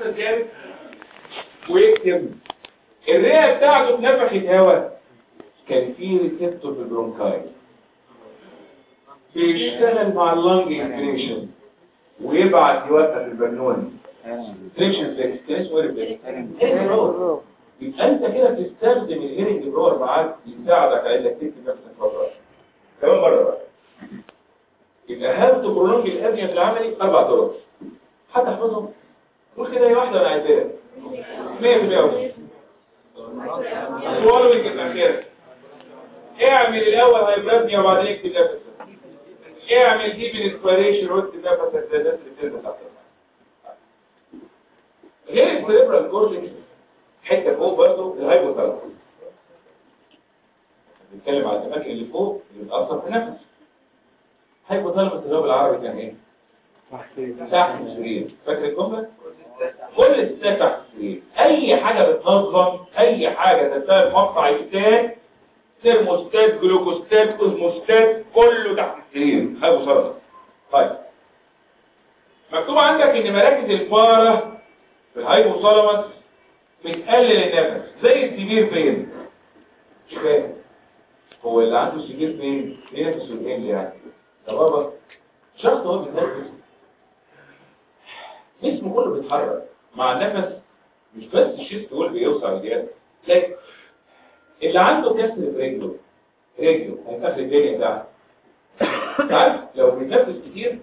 نفس جامد ويكتم الرئه بتاعته اتنفخت هواء كان في ريسبتور في البرونكاي بيشتغل مع اللنج انفليشن ويبعت يوقف البنون فليكشن فليكس كان اسمه ايه الفليكس؟ يبقى انت كده بتستخدم الهيرنج برور معاك يساعدك على انك تكتب نفسك فتره كمان مره بقى يبقى هاو تو برولونج الابنيه في العملي اربع طرق حتى احفظهم قول كده هي واحده انا عايزها 100% فولوينج الاخيره اعمل الاول هايبرابنيا وبعدين اكتب نفسك اعمل دي بالانسبيريشن واكتب نفسك زي الناس اللي بتلبس تحت غير السيريبرال كورتكس حته فوق برضه الهايبوثالاموس بنتكلم على الاماكن اللي فوق اللي بتاثر في النفس هايبوثالاموس اللي هو بالعربي كان ايه تحت السرير فاكر الجمله كل الستات تحت السرير اي حاجه بتنظم اي حاجه تستخدم مقطع الستات ترموستات جلوكوستات اوزموستات كله تحت السرير هايبوثالاموس طيب مكتوب عندك ان مراكز الفاره في الهايبوثالاموس بتقلل النفس زي السبير فين مش فاهم هو اللي عنده سبير فين ليه نفسه الفين يعني ده بابا شخص هو بيتنفس جسمه كله بيتحرك مع النفس مش بس الشيست هو اللي بيوسع زياده لكن اللي عنده كسر في رجله رجله هيتقفل الدنيا بتاعته عارف لو بيتنفس كتير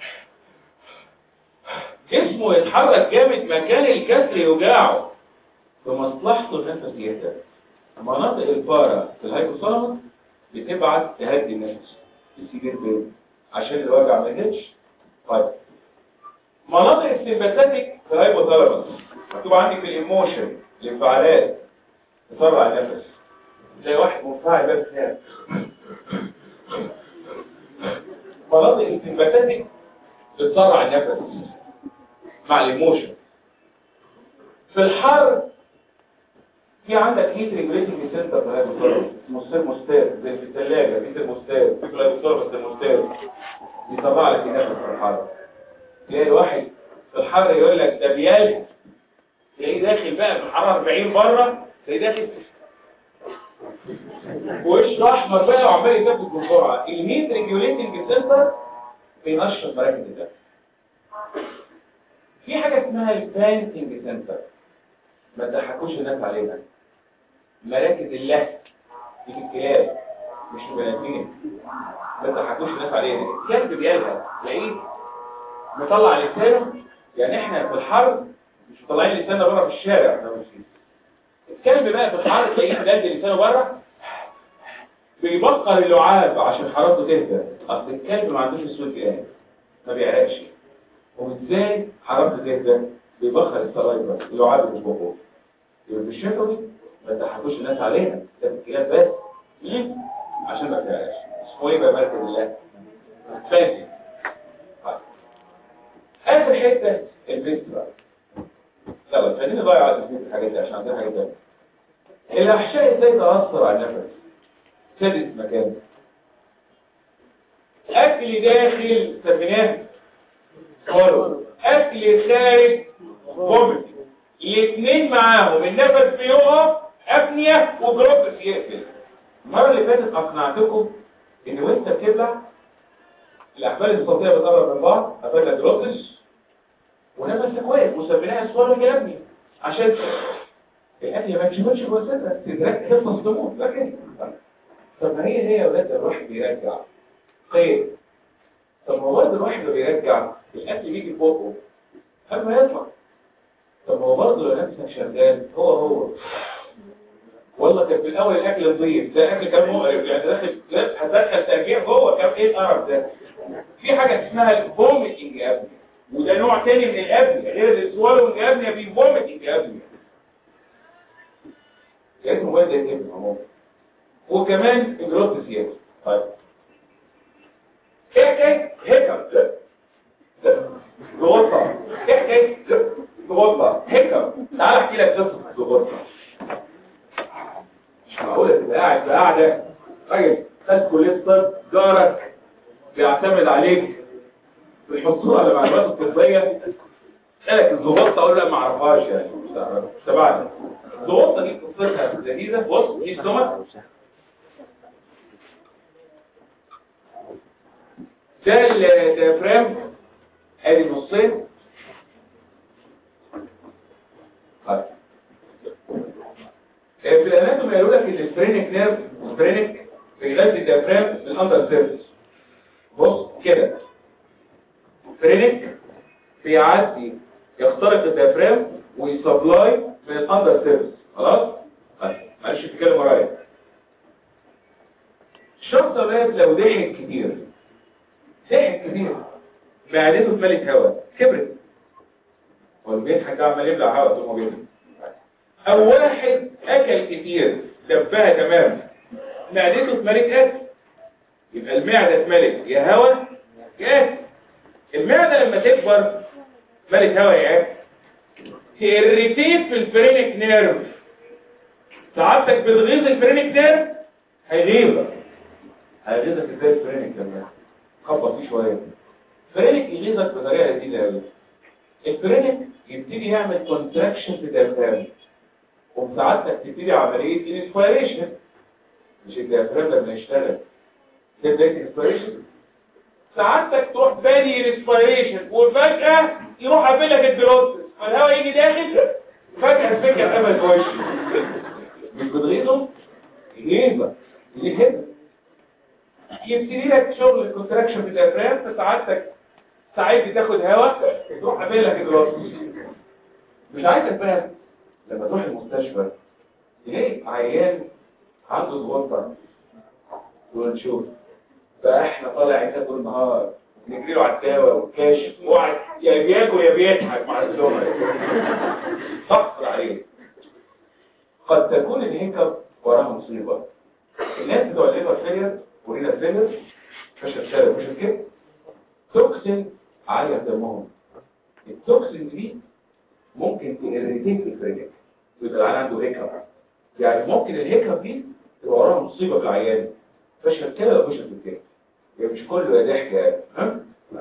جسمه يتحرك جامد مكان الكسر يوجعه بمصلحته النفس يهدى مناطق الفارة في الهايبوثالاموس بتبعت تهدي النفس السيجير بين عشان الوجع ما يجيش طيب مناطق السيمباثيك في الهايبوثالاموس مكتوب عندي في الايموشن الانفعالات تسرع النفس زي واحد منفعل بس هنا مناطق السيمباثيك بتسرع النفس مع الايموشن في الحر في عندك هيت ريجوليتنج سنتر في الهايبوثالاموس اسمه السيرموستات زي في الثلاجه في ترموستات في الهايبوثالاموس ترموستات بيطلع لك النفس في الحر تلاقي الواحد في الحر يقول لك ده بيالي تلاقيه داخل بقى في الحراره 40 بره تلاقيه داخل وش احمر بقى وعمال يتنفس بسرعه الهيت ريجوليتنج سنتر بينشط مراكز الدم في حاجه اسمها البانتنج سنتر ما تضحكوش الناس عليها مراكز اللهب دي في الكلاب مش في البني ادمين ما تضحكوش الناس عليها الكلب بيلهب تلاقيه مطلع لسانه يعني احنا في الحر مش مطلعين لساننا بره في الشارع احنا ماشيين الكلب بقى في الحر تلاقيه مدد لسانه بره بيبقر اللعاب عشان حرارته تهدى اصل الكلب ما عندوش اسود جلاد ما بيعرقش وازاي حرارته تهدى بيبخر السلايفا اللعاب اللي في بقه يبقى الشفوي ما تضحكوش الناس علينا ده في الكلاب بس ليه؟ عشان ما تعرفش اسمه ايه بقى مركز الله فاهم طيب. اخر حته البيت بقى يلا خلينا نضيع وقت في الحاجات دي عشان عندنا حاجات تانية الاحشاء ازاي تاثر على النفس سادس مكان اكل داخل سميناه فولو اكل خارج فوميت الاثنين معاهم النفس بيقف ابنيه وجروبس يقفل المره اللي فاتت اقنعتكم ان وانت بتبلع الاحبال الصوتيه بتقرب من بعض هتبقى جروبس ونفسك واقف وسميناها سوالو جابني عشان الاكل ما تشوفش جوه صدرك تدرك تخلص تموت فاكر طب ما هي هي يا ولاد الواحد بيرجع طيب طب ما هو برضه الواحد اللي بيرجع الاكل بيجي فوقه قبل ما يطلع طب ما هو برضه لو نفسك شغال هو هو والله كان في الاول الاكل نظيف ده اكل كان مقرف يعني داخل هتدخل ترجيع جوه كان ايه القرف ده في حاجه اسمها الفوميتنج ابني وده نوع تاني من الابني غير السوالونج ابني في فوميتنج ابني يعني مواد زي كده عموما وكمان الجروث زياده طيب ايه حكايه هيكم ضغطه ايه حكايه ضغطه هيكم تعال احكي لك قصه ضغطه مش معقوله تبقى قاعد في قاعده راجل خد كليه الطب جارك بيعتمد عليك في الحصول على معلومات الطبيه قالك الزغطه اقول لا ما اعرفهاش يعني مش تبعنا الزغطه دي قصتها لذيذه بص دي ستومك ده الديافرام ادي النصين طيب في الاناتومي قالوا لك ان الفرينك نيرف الفرينك بيغذي الديافرام من الاندر سيرفيس بص كده فرينك بيعدي يخترق الديافرام ويسبلاي من الاندر سيرفيس خلاص طيب معلش تتكلم ورايا الشخص ده لو ضحك كتير ضحك كتير معدته اتملت هواء كبرت هو بيضحك ده عمال يبلع هواء طول ما بيضحك او واحد اكل كتير دبها تمام معدته اتملت اكل يبقى المعده اتملت يا هواء يا اكل المعده لما تكبر ملت هواء يا اكل تيريتيت في الفرينك نيرف سعادتك بتغيظ الفرينك نيرف هيغيظك هيغيظك ازاي الفرينك لما خبط فيه شويه الفرينك يغيظك بطريقه لذيذه قوي الفرينك يبتدي يعمل كونتراكشن في الديافرام وساعتك تبتدي عمليه انسبيريشن مش الديافرام لما يشتغل تبدا انسبيريشن ساعتك تروح بادي انسبيريشن وفجاه يروح قابلك البروسس فالهواء يجي داخل فجاه السكه اتقفلت في وشك مش بتغيظه يغيظك يهدك يبتدي لك شغل الكونتراكشن في الديافرام فساعتك ساعات بتاخد هواء تروح قابل لك الراس مش عايزك بقى لما تروح المستشفى تلاقي عيان عنده ضغطه تقول نشوف بقى احنا طالع عيننا طول النهار نجري له على الدواء والكاشف وقعد يا بياكل يا بيضحك مع الزملاء تحصل عليه قد تكون الهيكب وراها مصيبه الناس بتوع الليفر فيلير ورينا فيلير فشل سبب مش كده توكسين عالية في دمهم التوكسين دي ممكن تإريتيت الفرينك يبقى العيان عنده هيكب يعني ممكن الهيكب دي تبقى وراها مصيبة في العيان فشل كده ولا فشل كده يعني مش كله يا ضحك يعني ها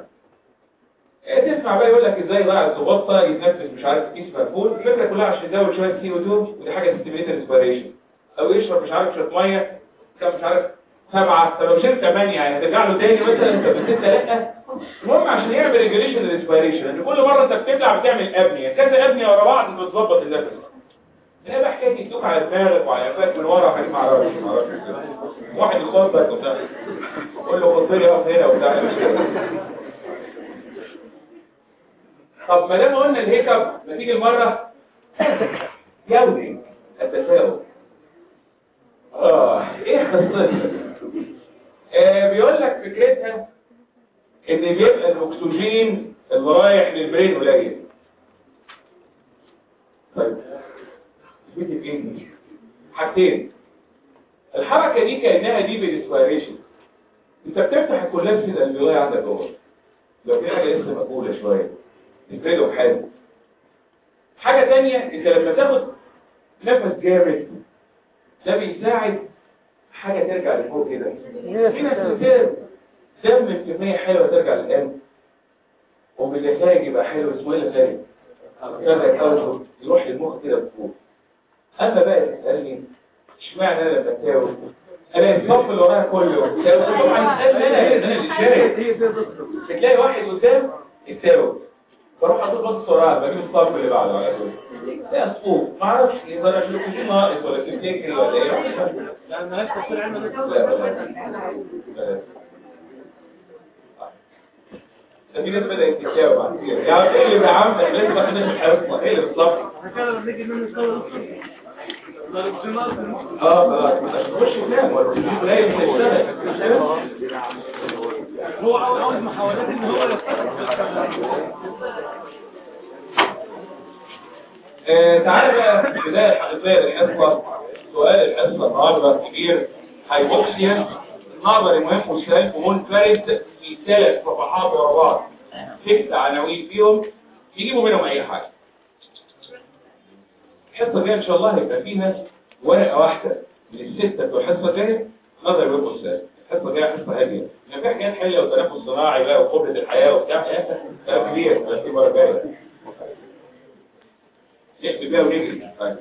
تسمع بقى يقول لك ازاي بقى الزبطه يتنفس مش عارف كيس مقفول الفكره كلها عشان يزود شويه سي او 2 ودي حاجه ستيميليت ريسبيريشن او يشرب مش عارف شويه ميه كان مش عارف سبعه طب لو شرب ثمانيه يعني هترجع له تاني مثلا انت بسته لا المهم عشان يعمل ريجوليشن ريسبيريشن ان كل مره انت بتبلع بتعمل ابنيه كذا ابنيه ورا بعض بتظبط النفس هي بقى حكايه يدوك على دماغك وعلى قفاك من ورا حاجه ما اعرفش ما اعرفش واحد يخبطك وبتاع قول له خد لي اقف هنا وبتاع طب ما دام قلنا الهيكب ما تيجي المره جودي التساؤل اه ايه قصتها آه بيقول لك فكرتها ان بيبقى الاكسجين اللي رايح للبرين قليل طيب بيجي في انجلش حاجتين الحركه دي كانها دي بالاسبيريشن انت بتفتح الكولابس ده اللي جوايا عندك جوه لو في حاجه لسه مقبوله شويه تفرده بحاله حاجه ثانيه انت لما تاخد نفس جامد ده بيساعد حاجه ترجع لفوق كده في ناس بتسيب دم بكميه حلوه ترجع للقلب وبالنتائج يبقى حلو اسمه ايه اللي كذا كاوتش يروح للمخ كده بفوق اما بقى تسالني اشمعنى انا لما اتاوب انا الصف اللي ورايا كله طبعا تسالني انا انا اللي شارك بتلاقي واحد قدام التاوب بروح احط بص وراها بجيب الصف اللي بعده على طول ده صفوف ما اعرفش اذا انا الاكسجين ناقص ولا تفتكري ولا ايه لأن مالكش تفسير علم لا لا ده في ناس بدأت تتجاوب عن كده يا عم ايه اللي يا عم احنا لسه ما خدناش الحصه ايه اللي بالظبط عشان كده لما نيجي نصور اه خلاص مش هتخش وتنام ولا مش قليل من السنه مش كده؟ هو عاوز محاولات ان هو يستخدم آه، تعالى بقى في البداية الحقيقية للحصة سؤال الحصة النهاردة كبير هايبوكسيا النظري مهم وسؤال منفرد في ثلاث صفحات ورا بعض ست عناوين فيهم يجيبوا منهم أي حاجة الحصة الجاية إن شاء الله هيبقى فيها ورقة واحدة من الستة بتوع الحصة الجاية نظري بيبقوا السؤال الحصة الجاية حصة هادية إن في حاجات حلوة وتنفس صناعي بقى وقدرة الحياة وبتاع ده كبير بس في مرة جاية نكتب بيها ونجري طيب.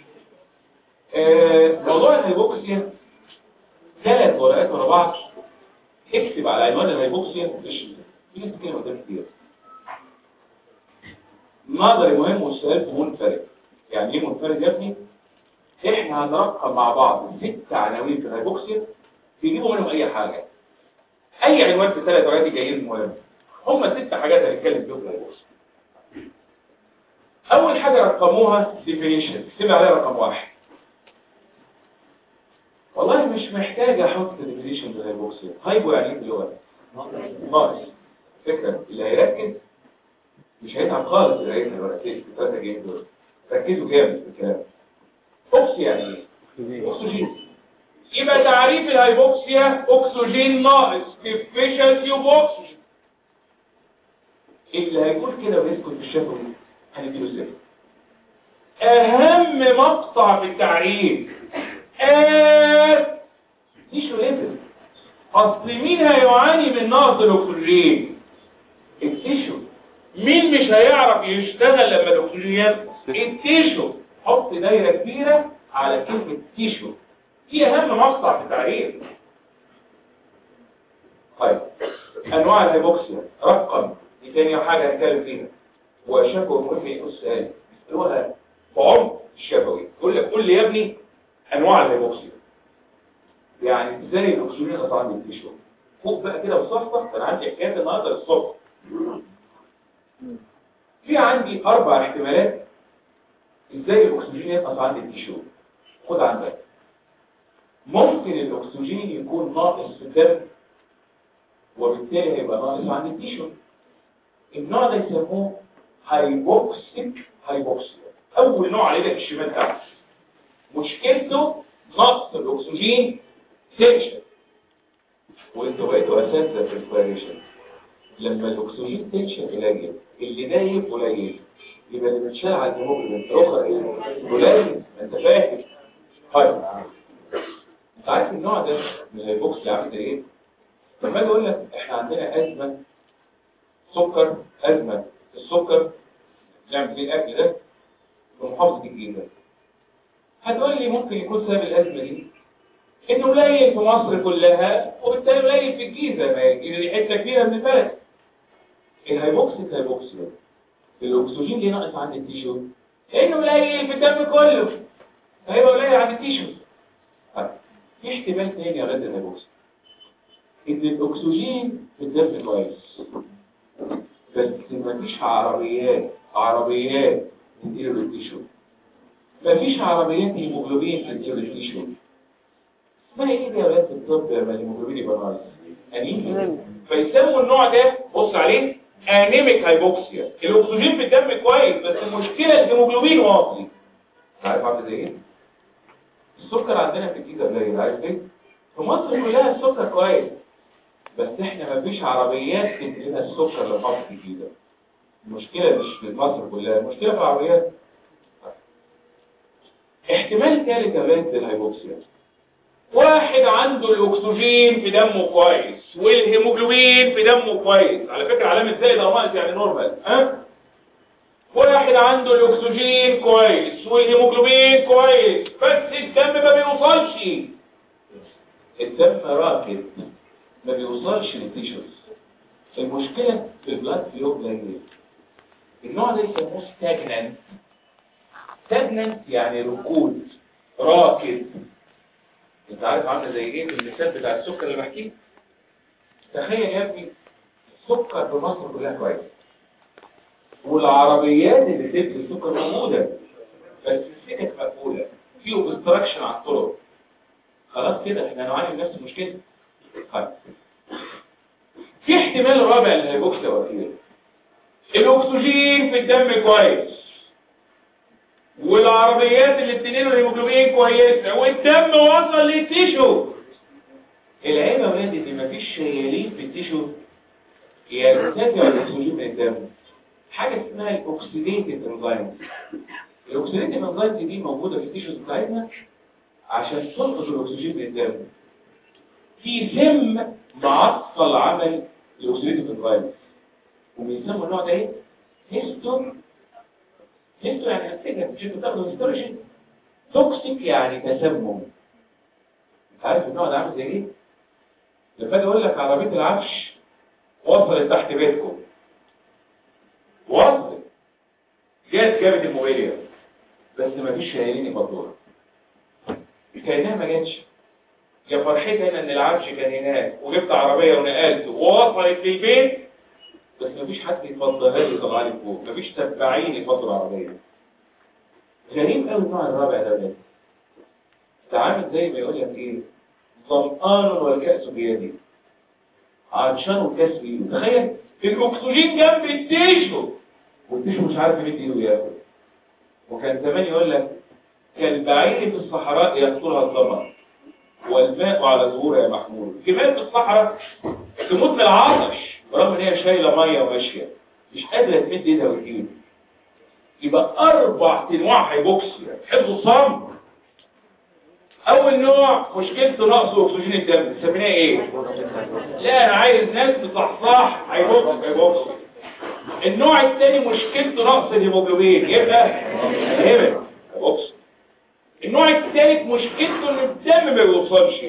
آه، موضوع الهيبوكسيا ثلاث ورقات ورا بعض اكتب على عنوان الهيبوكسيا مش في ناس كده قدام كتير نظري مهم والسؤال منفرد يعني ايه منفرد يا ابني احنا هنرقم مع بعض ست عناوين في الهيبوكسيا تجيبوا منهم اي حاجه اي عنوان في ثلاث ورقات جايين مهم هم ست حاجات هنتكلم فيهم في الهيبوكسيا اول حاجه رقموها ديفينيشن اكتب عليها رقم واحد والله مش محتاج احط ديفينيشن للهيبوكسيا هايبو يعني ايه باللغه ناقص فكره اللي هيركز مش هيتعب خالص اللي هيتعب الورقتين الثلاثه جايين دول ركزوا جامد في الكلام اوكسي يعني ايه اكسجين يبقى تعريف الهيبوكسيا اكسجين ناقص deficiency of oxygen اللي هيقول كده ويسكت في الشفوي هنديله صفر اهم مقطع في التعريف آه تيشو ليفل اصل مين هيعاني من نقص الاكسجين التيشو مين مش هيعرف يشتغل لما الاكسجين ينقص التيشو حط دايره كبيره على كلمه تيشو دي اهم مقطع في التعريف طيب انواع الهيبوكسيا رقم دي تاني حاجه هنتكلم فيها وشفوي مهم يقول سؤال يسالوها بعمق الشفوي يقول لك قول لي يا ابني انواع الهيبوكسيا يعني ازاي الاكسجين يقطع عندي التيشو فوق بقى كده وصفصف انا عندي حكايه النهارده الصبح في عندي اربع احتمالات ازاي الاكسجين ينقص عندي التيشو خد عندك ممكن الاكسجين يكون ناقص في الدم وبالتالي هيبقى ناقص عند التيشو النوع ده يسموه هايبوكسيك هايبوكسيا اول نوع عليه لك الشمال تحت مشكلته نقص الاكسجين تنشن وانتوا بقيتوا اساتذه في الفاريشن لما الاكسجين تنشن قليل اللي نايم قليل يبقى اللي بتشال على الهيموجلوبين الاخرى ايه قليل انت فاهم طيب انت عارف النوع ده من الهيبوكسيا عامل زي ايه لما اجي اقول لك احنا عندنا ازمه سكر ازمه السكر نعمل فيه الاكل ده في محافظه الجيزه هتقول لي ممكن يكون سبب الازمه دي انه قليل في مصر كلها وبالتالي قليل في الجيزه ما الجيزه دي حته كبيره من البلد الهيبوكسيك هيبوكسيا الاكسجين ليه ناقص عند التيشو لانه قليل في الدم كله فهيبقى قليل عند التيشو طيب في احتمال تاني يا غد الهيبوكسيا ان الاكسجين في الدم كويس بس مفيش عربيات عربيات تديله للتيشو مفيش عربيات هيموجلوبين تديله للتيشو اسمها ايه دي يا ولاد في الطب لما الهيموجلوبين يبقى ناقص انيميا فيسموا النوع ده بص عليه انيميك هايبوكسيا الاكسجين في الدم كويس بس المشكله الهيموجلوبين واطي عارف عامل زي ايه السكر عندنا في الجيزه قليل عارف ليه في مصر كلها السكر كويس بس احنا مفيش عربيات تدينا السكر للخط الجديدة المشكلة مش في مصر كلها المشكلة في العربيات احتمال ثالث يا ولاد الهيبوكسيا واحد عنده الاكسجين في دمه كويس والهيموجلوبين في دمه كويس على فكرة علامة زائد او ناقص يعني نورمال ها واحد عنده الاكسجين كويس والهيموجلوبين كويس بس الدم ما بيوصلش الدم راكد ما بيوصلش للتيشوز المشكلة في البلاد فلو قليل النوع ده يسموه ستاجنانت ستاجنانت يعني ركود راكد انت عارف عامله زي ايه في المثال بتاع السكر اللي بحكيه تخيل يا ابني السكر في مصر كلها كويس والعربيات اللي تبني السكر موجوده بس السكك مقفوله في اوبستراكشن على الطرق خلاص كده احنا نعاني من نفس المشكله طيب. في احتمال رابع للهيبوكسيا واخير الاكسجين في الدم كويس والعربيات اللي بتنقله الهيموجلوبين كويسه والدم وصل للتيشو العيب يا ولاد ان مفيش شيالين في التيشو يرتفع الاكسجين من الدم حاجه اسمها الاكسيديتيف انزايمز الاكسيديتيف انزايمز دي موجوده في التيشوز بتاعتنا عشان تلقط الاكسجين من الدم في سم معطل عمل الاكسيديتيف انزايمز وبيسموا النوع ده ايه هيستون انتوا يعني هتفتكر مش انتوا بتاخدوا هيستولوجي توكسيك يعني تسمم انت عارف النوع ده عامل زي ايه؟ لما اجي اقول لك عربيه العفش وصلت تحت بيتكم وصلت جت جابت الموبيليا بس ما فيش شايلين الفاتوره كانها ما جاتش يا فرحتي هنا ان العفش كان هناك وجبت عربيه ونقلته ووصلت للبيت بس ما فيش حد يفضلها لي يطلع لي فوق ما فيش تبعين يفضلوا العربيه غريب قوي النوع الرابع ده بجد ده عامل زي ما يقول لك ايه ظمآن والكأس بيدي عطشان والكأس بيده تخيل الاكسجين جنب التيشو والتيشو مش عارف يمد ايده ياكل وكان زمان يقول لك كالبعير في الصحراء يقتلها الظمأ والماء على ظهورها محمول كمان في الصحراء تموت من العطش برغم ان هي شايله ميه وماشيه مش قادره تمد ايدها وتجيب يبقى اربع انواع هيبوكسيا حفظ الصمت اول نوع مشكلته نقص اكسجين الدم بنسميها ايه لا انا عايز ناس بتصحصح هيبوكس هيبوكس النوع الثاني مشكلته نقص الهيموجلوبين يبقى هيبقى هيبوكس النوع الثالث مشكلته ان الدم ما بيوصلش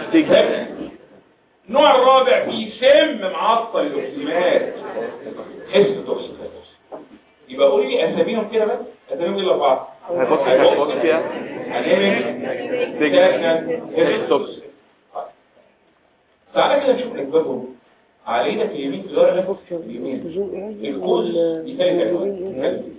النوع الرابع بيسم معطل الاكسجينات حس توكسيك يبقى قولي لي اساميهم كده بس اساميهم ايه الاربعه هيبوكسيا هيبوكسيا انيميك سيجنال توكسيك تعالى كده نشوف اسبابهم على ايدك اليمين في الورقه اليمين الكوز دي ثالث عنوان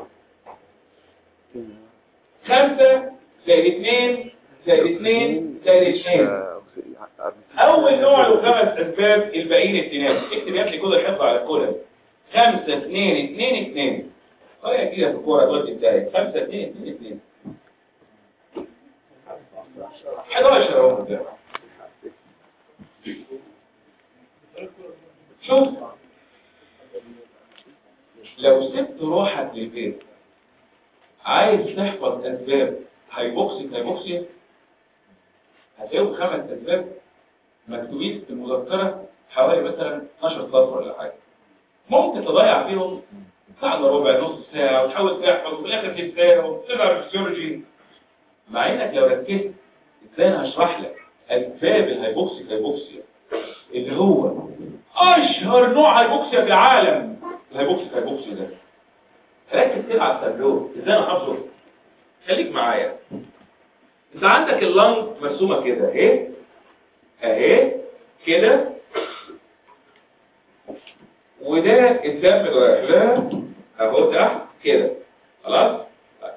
خمسة زائد اثنين زائد اثنين زائد اثنين اول نوع له خمس اسباب الباقيين اثنين اكتب يا ابني كل الحفظ على الكولم خمسة اثنين اثنين اثنين طريقة كده في الكورة دول بتاعي خمسة اثنين اثنين اثنين 11 اهو قدامك. شوف لو سبت روحك للبيت عايز تحفظ اسباب هيبوكسي هيبوكسي هتلاقيهم خمس اسباب مكتوبين في المذكره حوالي مثلا 12 سطر ولا حاجه ممكن تضيع فيهم ساعه الا ربع نص ساعه وتحاول تحفظ وفي الاخر تنساهم وتبقى فيسيولوجي مع انك لو ركزت ازاي انا هشرح لك اسباب الهيبوكسي هيبوكسيا اللي هو اشهر نوع هيبوكسيا في العالم الهيبوكسي هيبوكسيا ده ركز كده على التابلو ازاي انا حافظه خليك معايا انت عندك اللنج مرسومه كده اهي اهي كده وده الدم رايح لها اهو تحت كده خلاص طيب.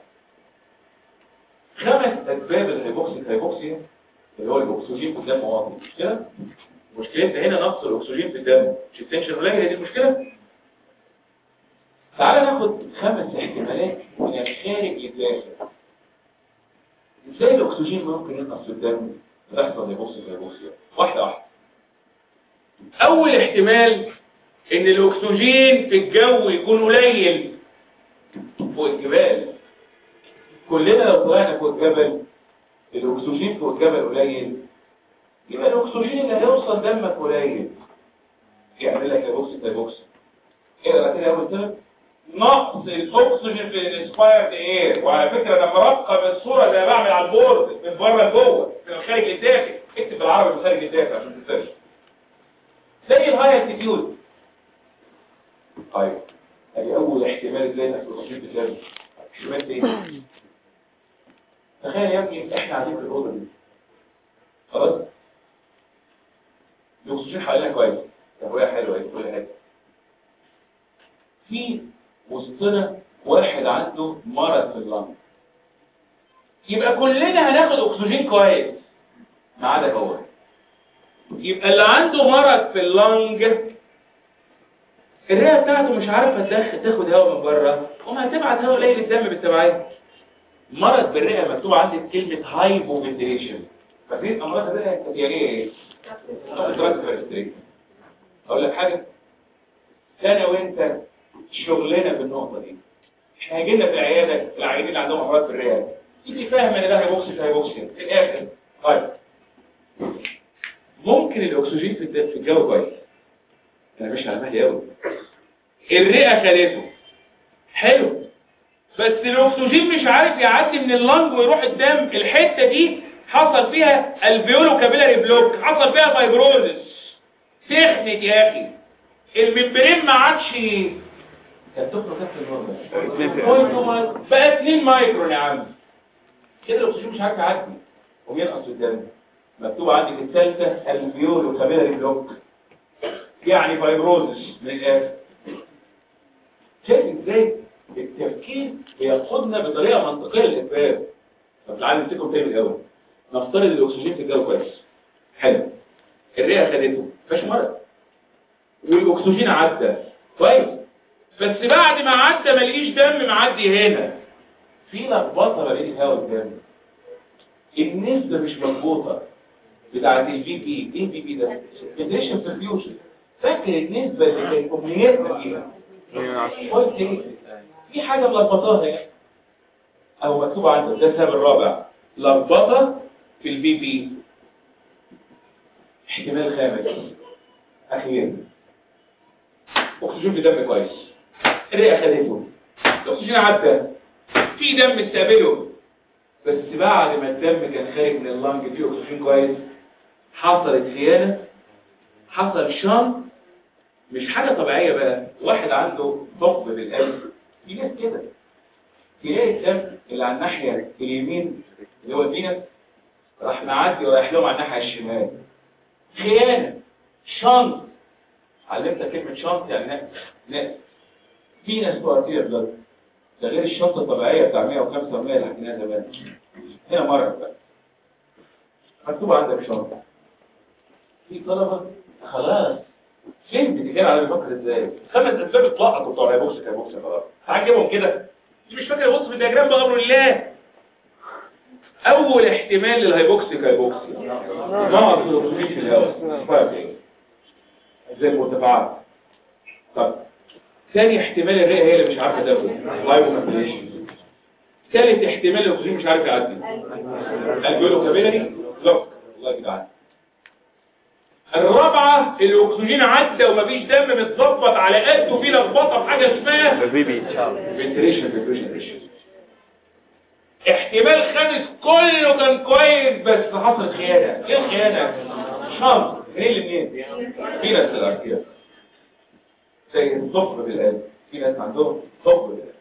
خمس اسباب الهيبوكسي هيبوكسيا اللي هو الاكسجين في الدم واطي مش كده مشكلتنا هنا نقص الاكسجين في الدم مش التنشن قليل هي دي المشكله تعال ناخد خمس احتمالات من الخارج للداخل ازاي الاكسجين ممكن ينقص في الدم وتحصل هيبوكسي هيبوكسيا واحده واحده اول احتمال ان الاكسجين في الجو يكون قليل فوق الجبال كلنا لو طلعنا فوق الجبل الاكسجين فوق الجبل قليل يبقى الاكسجين اللي هيوصل دمك قليل يعمل لك هيبوكسي هيبوكسي اقرا كده اول كده نقص الاكسجين في الانسبايرد اير وعلى فكره انا مرقم الصوره اللي بعمل على البورد من بره لجوه من الخارج للداخل اكتب بالعربي من الخارج للداخل عشان ما تنساش زي الهاي اتيتيود طيب ادي اول احتمال ازاي انك الاكسجين بتلاقي احتمال تاني تخيل يا ابني احنا قاعدين في الاوضه دي خلاص الاكسجين حوالينا كويس تهويه حلوه ايه كل حاجه في وسطنا واحد عنده مرض في اللنج يبقى كلنا هناخد اكسجين كويس ما عدا هو يبقى اللي عنده مرض في اللنج الرئه بتاعته مش عارفه تدخل تاخد هواء من بره وما هتبعت هواء قليل الدم بالتبعيه مرض بالرئه مكتوب عندي كلمه هايبو فنتريشن فاكرين امراض الرئه الكتياريه ايه؟ اقول لك حاجه انا وانت شغلنا بالنقطه دي احنا هيجي لنا في العياده العيانين اللي عندهم امراض في الرئه تيجي فاهم ان ده هيبوكسي في هيبوكسي في الاخر طيب ممكن الاكسجين في الد- في الجو كويس انا مش على مهلي قوي الرئه خدته حلو بس الاكسجين مش عارف يعدي من اللنج ويروح الدم الحته دي حصل فيها الفيولو كابيلاري بلوك حصل فيها فايبروزس سخنت يا اخي الممبرين ما عادش كانت تفرق كام في النورمال بقى 2 مايكرون يا عم كده الاكسجين مش عارف يعدي وبينقص الدم مكتوب عندك الثالثه الفيولو كابيلاري بلوك يعني فايبروزس من الاخر شايف ازاي التفكير بيقودنا بطريقه منطقيه للاسباب طب تعالى نمسكهم تاني من الاول نفترض الاكسجين في الجو كويس حلو الرئه خدته مفيش مرض والاكسجين عدى كويس بس بعد ما عدى ماليش دم معدي هنا في لخبطه ما بين الهواء والدم النسبه مش مظبوطه بتاعت الفي بي ايه الفي بي ده فيدريشن برفيوجن فاكر النسبه اللي كانت امنياتنا فيها قلت ايه في حاجه ملخبطاها يعني او مكتوب عندك ده السبب الرابع لخبطه في البي بي احتمال خامس اخيرا اكسجين في دم كويس الرئه خدته الاكسجين عدى في دم استقبله بس بعد ما الدم كان خارج من اللنج فيه اكسجين كويس حصلت خيانه حصل شنط مش حاجه طبيعيه بقى واحد عنده ثقب بالقلب في ناس كده تلاقي الدم اللي على الناحيه اليمين اللي هو الفينس راح معدي ورايح لهم على الناحيه الشمال خيانه شنط علمتك كلمه شنط يعني ناس ناس في ناس بارتيه بلد ده غير الشنطه الطبيعيه بتاع 105 و100 اللي حكيناها زمان هنا مره بقى مكتوب عندك شنطه في طلبه خلاص فين بتتكلم على بيفكر ازاي خمس اسباب اتلقطوا بتوع الهيبوكس كهيبوكس خلاص هعجبهم كده دي مش فاكر يبص في الدياجرام بامر الله اول احتمال للهيبوكسي كهيبوكسي نقص الاكسجين في الهواء فرق زي المرتفعات طب ثاني احتمال الرئه هي اللي مش عارفه تاخد لايبوماتيشن ثالث احتمال الاكسجين مش عارف يعدي البيولو كابيلاري لوك الله يجدعك الرابعة الأكسجين عدى ومفيش دم متظبط على قده في لخبطة في حاجة اسمها البيبي فنتريشن فنتريشن احتمال خامس كله كان كويس بس حصل خيانة ايه الخيانة؟ شنط منين لمنين؟ في ناس الأركية زي الثقب بالقلب في ناس عندهم ثقب بالقلب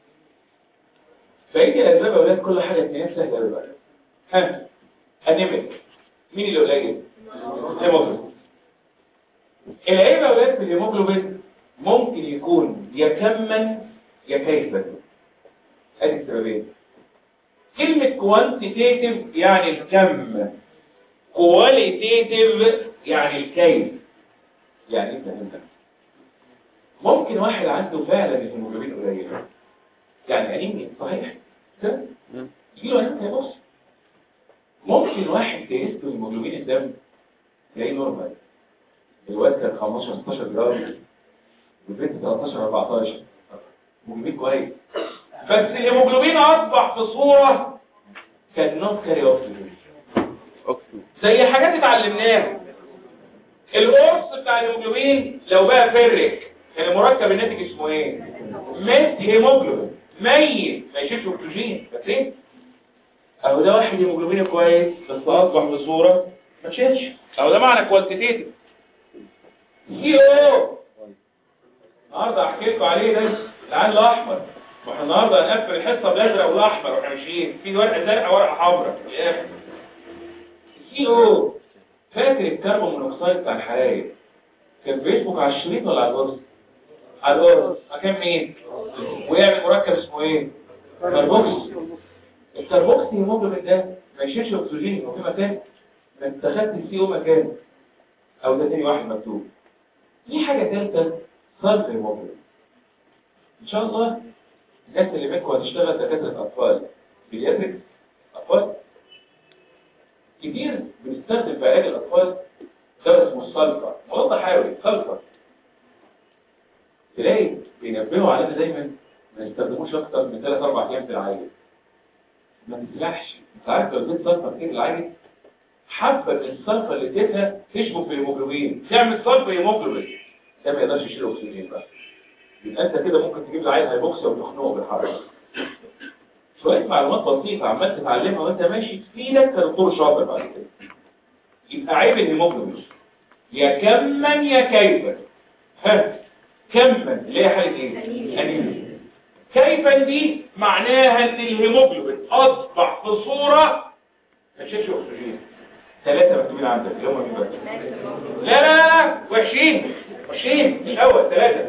فايه الأسباب يا أولاد كل حاجة اتنين سهلة أوي بقى ها أنيميك مين اللي قليل؟ هيموجلوبين العيب يا أولاد في الهيموجلوبين ممكن يكون يا كما يا كيفا ادي السببين كلمة كوانتيتيف يعني الكم كواليتيتيف يعني الكيف يعني انت فهمت ممكن واحد عنده فعلا الهيموجلوبين قليل يعني انيميا صحيح ده يجيله انيميا بص ممكن واحد تقيس له هيموجلوبين الدم تلاقيه نورمال الواد كان 15 16 جرام والبنت 13 14 هيموجلوبين كويس بس الهيموجلوبين اصبح في صوره كان نوت كاري اوكسجين اوكسجين زي حاجات اتعلمناها القرص بتاع الهيموجلوبين لو بقى فرك كان المركب الناتج اسمه ايه ميت هيموجلوبين ميت ما يشيلش اكسجين فاكرين اهو ده واحد هيموجلوبين كويس بس اصبح في صوره ما تشيلش اهو ده معنى كوانتيتيف سي او النهارده احكي لكم عليه ده العين الاحمر واحنا النهارده هنقفل الحصه بالازرق والاحمر واحنا ماشيين في ورقه زرقاء ورقه حمراء في الاخر سي او فاكر الكربون مونوكسيد بتاع الحرايق كان بيشبك على الشريط ولا على القرص على القرص مكان مين ويعمل مركب اسمه ايه كربوكسي الكربوكسي هيموجلوبين ده ما يشيلش اكسجين هو في مكان ما انت خدت السي او مكان او ده تاني واحد مكتوب في حاجه ثالثه صرف هيموجلوبين ان شاء الله الناس اللي منكم هتشتغل دكاتره اطفال بيدرس اطفال كتير بنستخدم في علاج الاطفال دواء اسمه السلفر مضاد حيوي سلفر تلاقي بينبهوا علينا دايما ما يستخدموش اكتر من 3 4 ايام في العيل ما تسلحش انت عارف لو اديت سلفر كتير للعيل حبه من السلفر اللي اديتها تشبك في الهيموجلوبين تعمل سلفر هيموجلوبين ده ما يقدرش يشيل اكسجين بقى يبقى انت كده ممكن تجيب العيل هيبوكسيا وتخنقه بالحراره شويه معلومات بسيطه عمال تتعلمها وانت ماشي تفيدك كدكتور شاطر بعد كده يبقى عيب الهيموجلوبين يا كما يا كيفا ها كما اللي هي حاله ايه انيميا كيفا دي معناها ان الهيموجلوبين اصبح في صوره ما تشيلش اكسجين ثلاثه مكتوبين عندك اللي هم مين بقى لا لا لا وحشين وحشين مش اول ثلاثه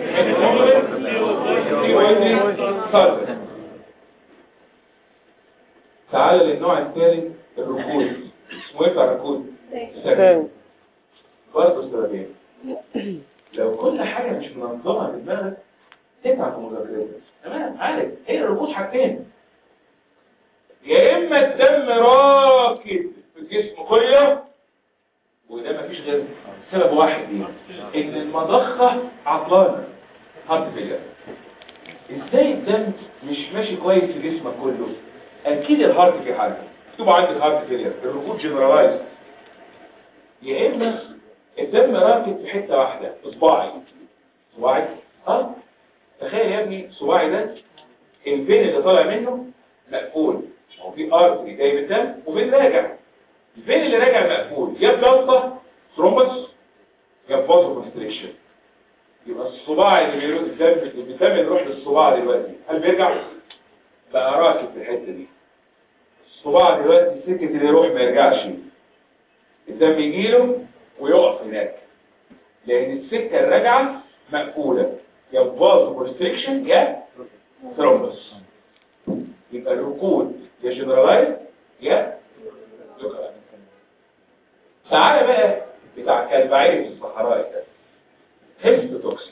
تعال للنوع الثالث الركود اسمه ايه بتاع الركود؟ ثاني. برضه سببين لو كل حاجه مش منظمه في دماغك تتعب في مذاكرتك تمام عارف هي الركود حاجتين يا اما الدم راكد في الجسم كله وده مفيش غير سبب واحد ليه ان المضخه عطلانه هارت فيلير ازاي الدم مش ماشي كويس في جسمك كله اكيد الهارت في حاجه مكتوب عندك هارت فيلير الركود جنرالايز يا اما الدم راكد في حته واحده في صباعي صباعي اه تخيل يا ابني صباعي ده الفين اللي طالع منه مقفول هو في ارتري جاي من الدم وفين راجع الفين اللي راجع مقفول يا بجلطه ثرومبس يا بفازو كونستريكشن يبقى الصباع اللي بيروح الدم الدم اللي بيروح للصباع دلوقتي هل بيرجع بقى راكب في الحته دي الصباع دلوقتي سكه اللي يروح ما يرجعش الدم يجيله ويقف هناك لان السكه الراجعه مقفوله يا فازو كونستريكشن يا ثرومبس يبقى الركود يا جنرالايز يا لوكال تعالى بقى بتاع كالبعير في الصحراء ده هيست توكسيك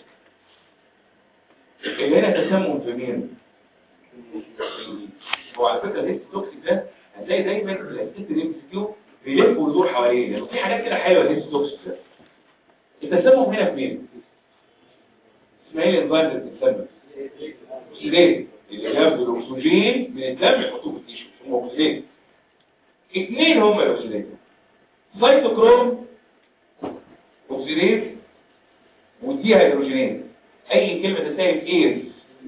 اللي هنا تسمم في مين هو على فكره الهيست توكسيك ده هتلاقي دايما الاسيست الام سي كيو بيلف ويدور حواليه لانه في حاجات كده حلوه الهيست توكسيك ده التسمم هنا في مين اسمها ايه الانزيم اللي بتتسمم اكسيدين اللي ياخدوا الاكسجين من الدم يحطوه في التيشو اسمه اكسيدين اثنين هم الاكسيدين سيتوكروم اكسيديز ودي هيدروجينيز اي كلمه تساوي ايز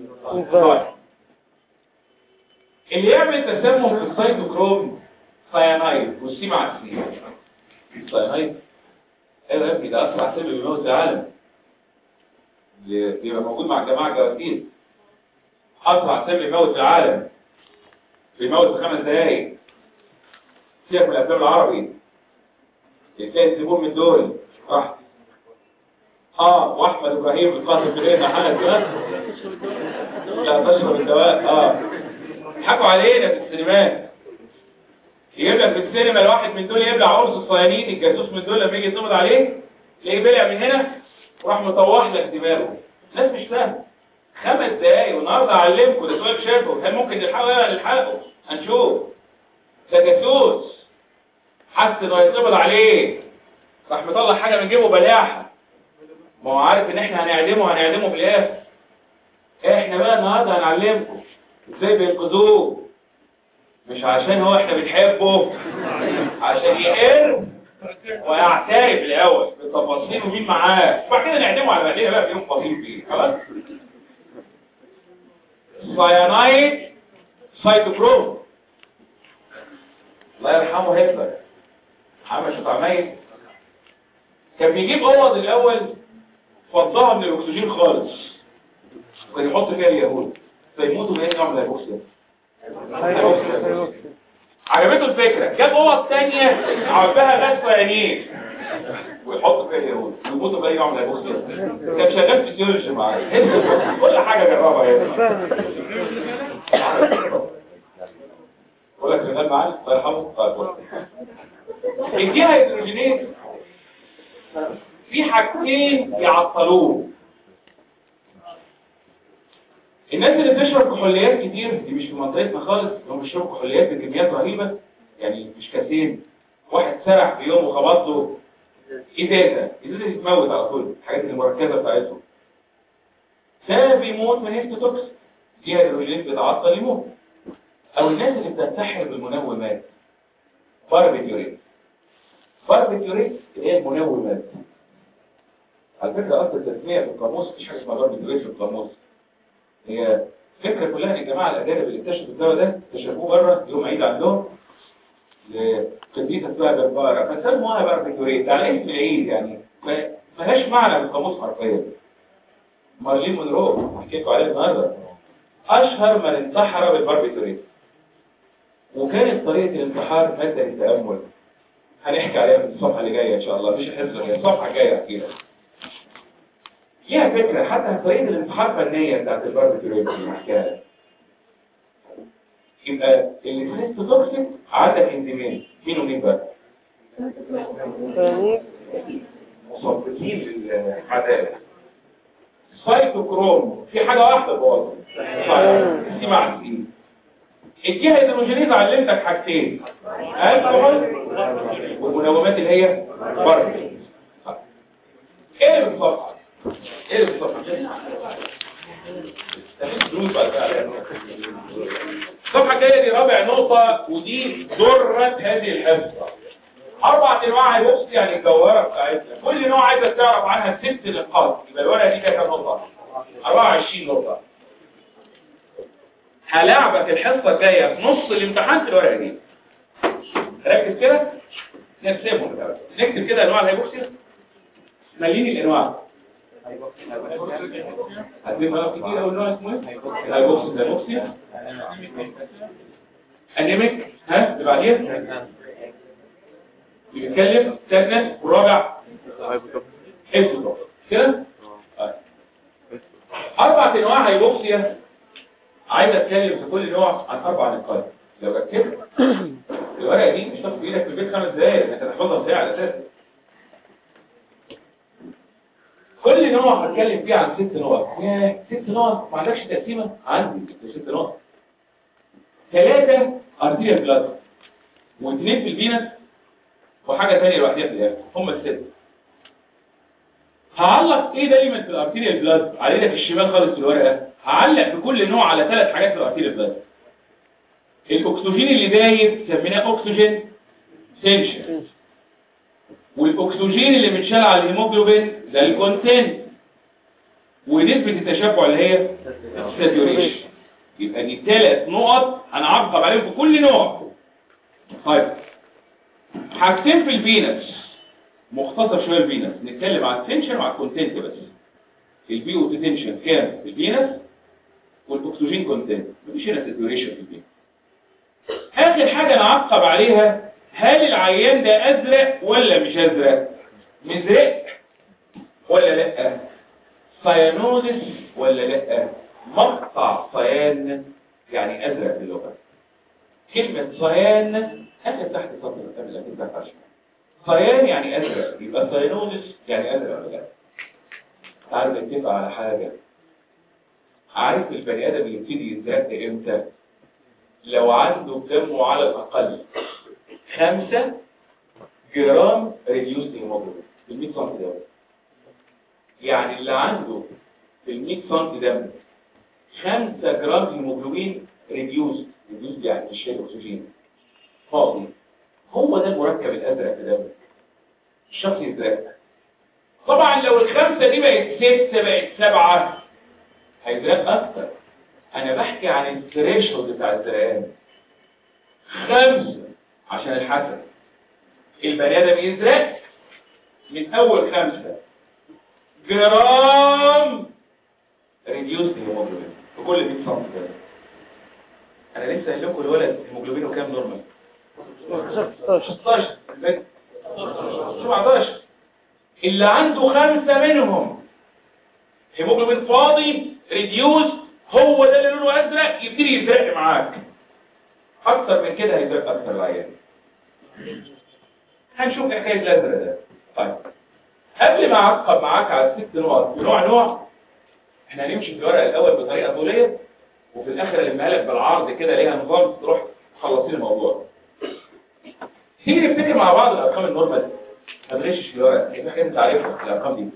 اللي يعمل تسمم في السيتوكروم سيانايد والسي مع السي سيانايد ايوه يا ابني ده اسرع سبب بيموت العالم بيبقى موجود مع الجماعه الجواسيس اسرع سبب يموت العالم بيموت في خمس دقايق سيبك من الافلام العربي تلاقي الزبون من دول راح اه واحمد ابراهيم القاسم في الايه حاجه كده لا تشرب الدواء اه حكوا علينا في السينمات يجيب لك في السينما الواحد من دول يبلع عرس الصيانين الجاسوس من دول لما يجي يتقبض عليه تلاقيه بلع من هنا وراح مطوح لك دماغه الناس مش فاهمه خمس دقايق والنهارده اعلمكم ده سؤال شافه هل ممكن نلحقه ولا نلحقه هنشوف ده جاسوس حس انه هيتقبض عليه راح مطلع حاجه من جيبه بلاحه ما هو عارف ان احنا هنعدمه هنعدمه في الاخر احنا بقى النهارده هنعلمكم ازاي بينقذوه مش عشان هو احنا بنحبه عشان يقر ويعترف الاول بالتفاصيل ومين معاه وبعد كده نعدمه على مدينه بقى في يوم فضيل فيه خلاص سايانايد سايتوكروم الله يرحمه هتلر عمل شطع ميت كان بيجيب اوض الاول فضها من الاكسجين خالص وكان يحط فيها اليهود فيموتوا من ايه نوع من الهيبوكسيا عجبته الفكرة جاب اوض تانية عباها غاز صيانين ويحط فيها اليهود ويموتوا باي نوع من الهيبوكسيا كان شغال فيزيولوجي معاه كل حاجة جربها هنا بقول لك شغال معاه الله يرحمه طيب الجهة هيدروجينيز في حاجتين يعطلوه الناس اللي بتشرب كحوليات كتير دي مش في منطقتنا خالص هم بيشربوا كحوليات بكميات رهيبة يعني مش كاسين واحد سرح في يوم وخبط له ازازة ازازة تتموت على طول الحاجات المركزة بتاعتهم ده بيموت من هيستوتوكس دي هيدروجينيز بتعطل يموت او الناس اللي بتنتحر بالمنومات باربيتيوريت باربيتيوريت اللي هي المنومات على فكرة أصل التسمية في القاموس مفيش حاجة اسمها باربيتيوريت في القاموس هي الفكره كلها ان الجماعه الاجانب اللي اكتشفوا الدواء ده اكتشفوه بره يوم عيد عندهم لقديسه اسمها برباره فسموها باربيتوريت على اسم العيد يعني ما ملهاش معنى بالقاموس حرفيا مارلين مونرو حكيت عليه النهارده اشهر من انتحر بالباربيتوريت وكانت طريقه الانتحار ماده للتامل هنحكي عليها في الصفحه اللي جايه ان شاء الله مفيش حصه هي الصفحه الجايه اكيد ليها فكره حتى طريقه الانتحار فنيه بتاعت الباربيتوريت اللي حكاها يبقى السيستوتوكسيك عندك انزيمين مين ومين بقى مصدقين للعدالة سايتوكروم في حاجة واحدة بوظها دي مع السين الجهة هيدروجينيز علمتك حاجتين الكحول والمنومات اللي هي بره ايه اللي بالصفحة ايه اللي بالصفحة دروس بقى بقى. الصفحة الجاية دي رابع نقطة ودي ذرة هذه الحصة أربع أنواع هيبوكسي يعني الجوهرة بتاعتنا كل نوع عايزك تعرف عنها ست نقاط يبقى الورقة دي فيها كام نقطة؟ 24 نقطة هلاعبك الحصة الجاية في نص الامتحان في الورقة دي ركز كده نرسمهم الأول. نكتب كده أنواع الهيبوكسي مليني الأنواع هتلاقي بقى كتير أول نوع اسمه ايه؟ الهيبوكسي الهيبوكسي انيميك ها اللي بعديها بيتكلم ثالث ورابع اكتوب كده طيب. اربع انواع هيبوكسيا عايز اتكلم في كل نوع عن اربع نقاط لو ركزت الورقه دي مش هتاخد بايدك في البيت خمس دقايق انت هتحفظها ازاي على اساس كل نوع هتكلم فيه عن ست نقط ياه ست نقط ما عندكش تقسيمه عندي ست نقط ثلاثة ارتيريال بلاد واثنين في الفينس وحاجة ثانية لوحدها في الاخر هم الستة هعلق ايه دايما في الارتيريال بلاد على ايدك الشمال خالص في الورقة هعلق في كل نوع على ثلاث حاجات في الارتيريال بلاد الاكسجين اللي دايب سميناه اكسجين تنشن والاكسجين اللي متشال على الهيموجلوبين ده الكونتنت ونسبة التشبع اللي هي ساتوريشن يبقى دي ثلاث نقط هنعقب عليهم في كل نوع طيب حاجتين في الفينس مختصر شويه الفينس نتكلم على التنشن وعلى الكونتنت بس البي او تنشن كام في الفينس والاكسجين كونتنت مفيش هنا ساتوريشن في الفينس اخر حاجه نعقب عليها هل العيان ده ازرق ولا مش ازرق مزرق ولا لا صيانوزس ولا لا مقطع صيان يعني ازرق باللغه كلمه صيان اخر تحت سطر قبل اكيد تحت عشان صيان يعني ازرق يبقى صيانوزس يعني ازرق ولا لا تعالوا نتفق على حاجه عارف البني ادم اللي يبتدي يزرق امتى لو عنده دمه على الاقل خمسة جرام ريديوست هيموجلوبين في ال 100 سم دم يعني اللي عنده في ال 100 سم دم 5 جرام هيموجلوبين ريديوست ريديوست يعني مش شايل اكسجين فاضي هو ده المركب الازرق في دمه الشخص يزرق طبعا لو الخمسة دي بقت ستة بقت سبعة هيزرق اكتر انا بحكي عن الثريشولد بتاع الزرقان خمسة عشان الحسن البني ادم يزرق من اول خمسة جرام ريديوس هيموجلوبين في كل 100 سم كده انا لسه قايل لكم الولد هيموجلوبينه كام نورمال 16 البنت 17 اللي عنده خمسة منهم هيموجلوبين فاضي ريديوس هو ده اللي لونه ازرق يبتدي يزرق معاك اكتر من كده هيزرق اكتر العيان هنشوف حكايه الازرق ده طيب قبل ما اعقب معاك على الست نقط نوع نوع احنا هنمشي في الورق الاول بطريقه طوليه وفي الاخر المها لك بالعرض كده ليها نظام تروح تخلصين الموضوع تيجي نفتكر مع بعض الارقام النورمال ما تغشش في الورق في حاجات انت عارفها الارقام دي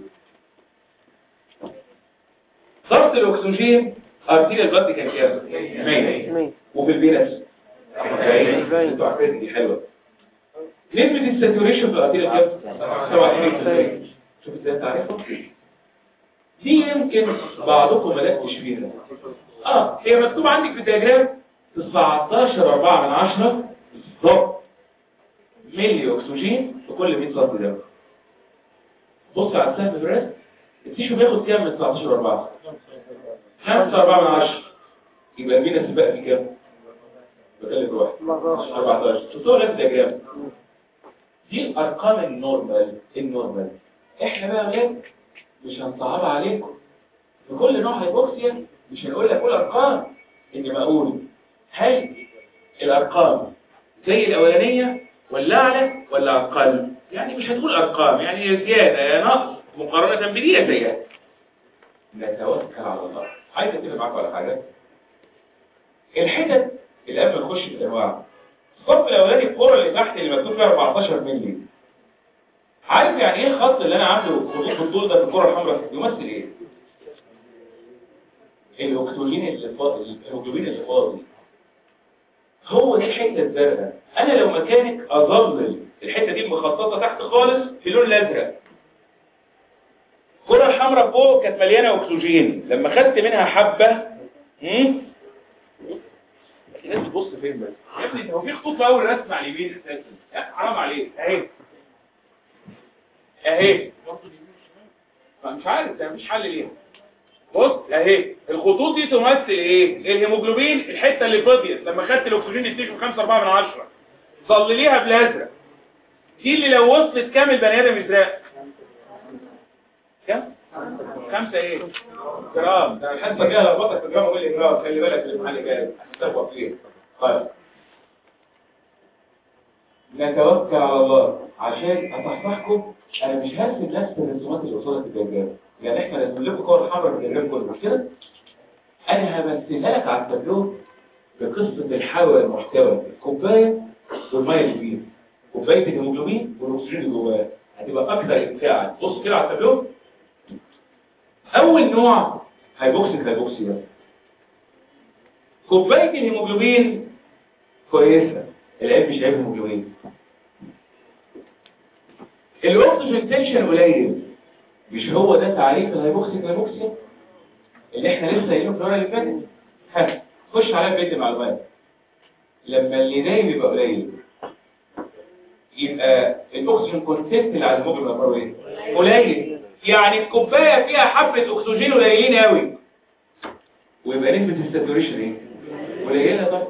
ضغط الاكسجين ارتيريال بلاد كان كام 100 وفي الفينس 40 انتوا عارفين دي حلوه نسبة الساتوريشن في الارتيريال كام 27% شوف ازاي انت عارفها دي يمكن بعضكم ملكتش فيها اه هي مكتوب عندك في الدياجرام 19 4 من 10 بالظبط ملي اكسجين في كل 100 سم دم بص على السهم في الرسم التيشو بياخد كام من 19 4 5 4 من 10 يبقى المينا سباق في كام بكلم واحد 14 شفتوها غير الدياجرام دي الارقام النورمال النورمال احنا بقى يا ولاد مش هنصعب عليكم في كل نوع هيبوكسيا مش هنقول لك كل ارقام انما اقول هل الارقام زي الاولانيه ولا اعلى ولا اقل يعني مش هتقول ارقام يعني يا زياده يا نقص مقارنه بدي يا زيها نتوكل على الله عايز اتفق معاكم على حاجه الحتت اللي قبل ما نخش في الانواع الصف الاولاني الكره اللي تحت اللي مكتوب فيها 14 مللي عارف يعني ايه الخط اللي انا عامله خطوط الطول ده في الكره الحمراء يمثل ايه الاكتولين اللي فاضي الهيموجلوبين اللي فاضي هو دي الحته الزرقاء انا لو مكانك اظلل الحته دي مخططه تحت خالص في لون الازرق الكره الحمراء فوق كانت مليانه اكسجين لما خدت منها حبه امم الناس تبص فين بس يا ابني هو في خطوط في اول رسم على اليمين اساسا يا أخي حرام عليك اهي اهي مش عارف ده مفيش حل ليها بص اهي الخطوط دي تمثل ايه الهيموجلوبين الحته اللي فضيت لما خدت الاكسجين التيشو 5 4 من 10 ظلليها بالازرق دي اللي لو وصلت كام البني ادم يزرق كام خمسة ايه جرام ده الحد ما جاء لخبطك في الجرام وقول جرام خلي بالك الامتحان جاي هتسبق فيه طيب نتوكل على الله عشان اصحصحكم انا مش هرسم نفس الرسومات اللي قصادك في الدياجرام يعني احنا رسم لكم كور حمراء في الدياجرام كله مش كده انا همثلها لك على التابلو بقصه الحاوي والمحتوى الكوبايه والميه اللي فيها كوبايه الهيموجلوبين والاكسجين اللي جواها هتبقى اكثر امتاعا بص كده على التابلو اول نوع هيبوكسيك هيبوكسي ده كوبايه الهيموجلوبين كويسه العيب مش عيب هيموجلوبين الاكسجين تنشن قليل مش هو ده تعريف الهيبوكسيك هيبوكسيا اللي احنا لسه قايلينه في الورقه اللي فاتت ها خش على بيت المعلومات لما اللي نايم يبقى قليل يبقى الاكسجين كونتنت اللي على الهيموجلوبين اخباره ايه قليل يعني الكوبايه فيها حبه اكسجين قليلين قوي ويبقى نسبه الساتوريشن ايه قليله طبعا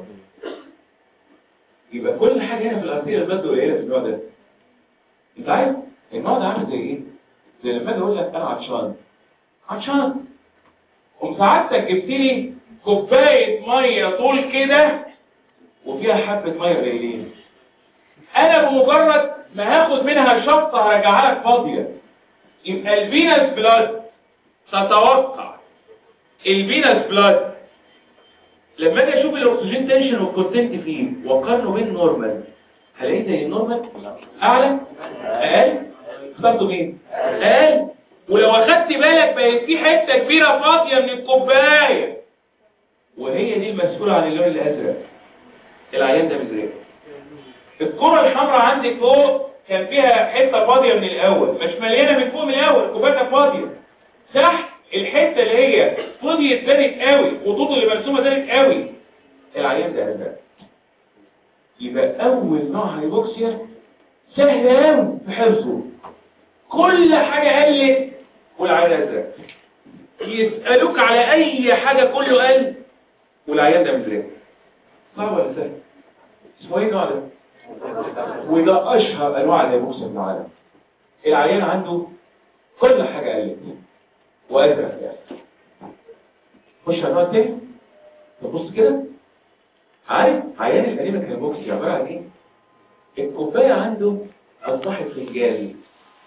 يبقى كل حاجه هنا في الارتيه البلد قليله في النوع ده انت عارف النوع ده عامل زي ايه زي لما اجي اقول لك انا عطشان عطشان قوم سعادتك جبت لي كوبايه ميه طول كده وفيها حبه ميه قليلين انا بمجرد ما هاخد منها شطه هرجعها لك فاضيه يبقى الفينس بلاد تتوقع الفينس بلاد لما اجي اشوف الاكسجين تنشن والكونتنت فيه واقارنه بالنورمال هلاقيه زي النورمال اعلى اقل اخترته مين اقل ولو اخدت بالك بقت في حته كبيره فاضيه من الكوبايه وهي دي المسؤوله عن اللون الازرق العيان ده مزرق الكره الحمراء عندك فوق كان فيها حته فاضيه من الاول مش مليانه من فوق من الاول الكوبايه فاضيه تحت الحته اللي هي فضيت زادت قوي خطوط اللي مرسومه زادت قوي العيان ده ازرق يبقى اول نوع هيبوكسيا سهل قوي في حفظه كل حاجه قلت والعيان ازرق يسالوك على اي حاجه كله قل والعيان ده مزرق صعب ولا سهل اسمه ايه النوع ده وده اشهر انواع الهيبوكسيا في العالم العيان عنده كل حاجه قلت وازرق يعني خش على النوع التاني تبص كده عارف عيان الانيميك هيبوكسيا عباره عن ايه الكوبايه عنده اصبحت فنجاني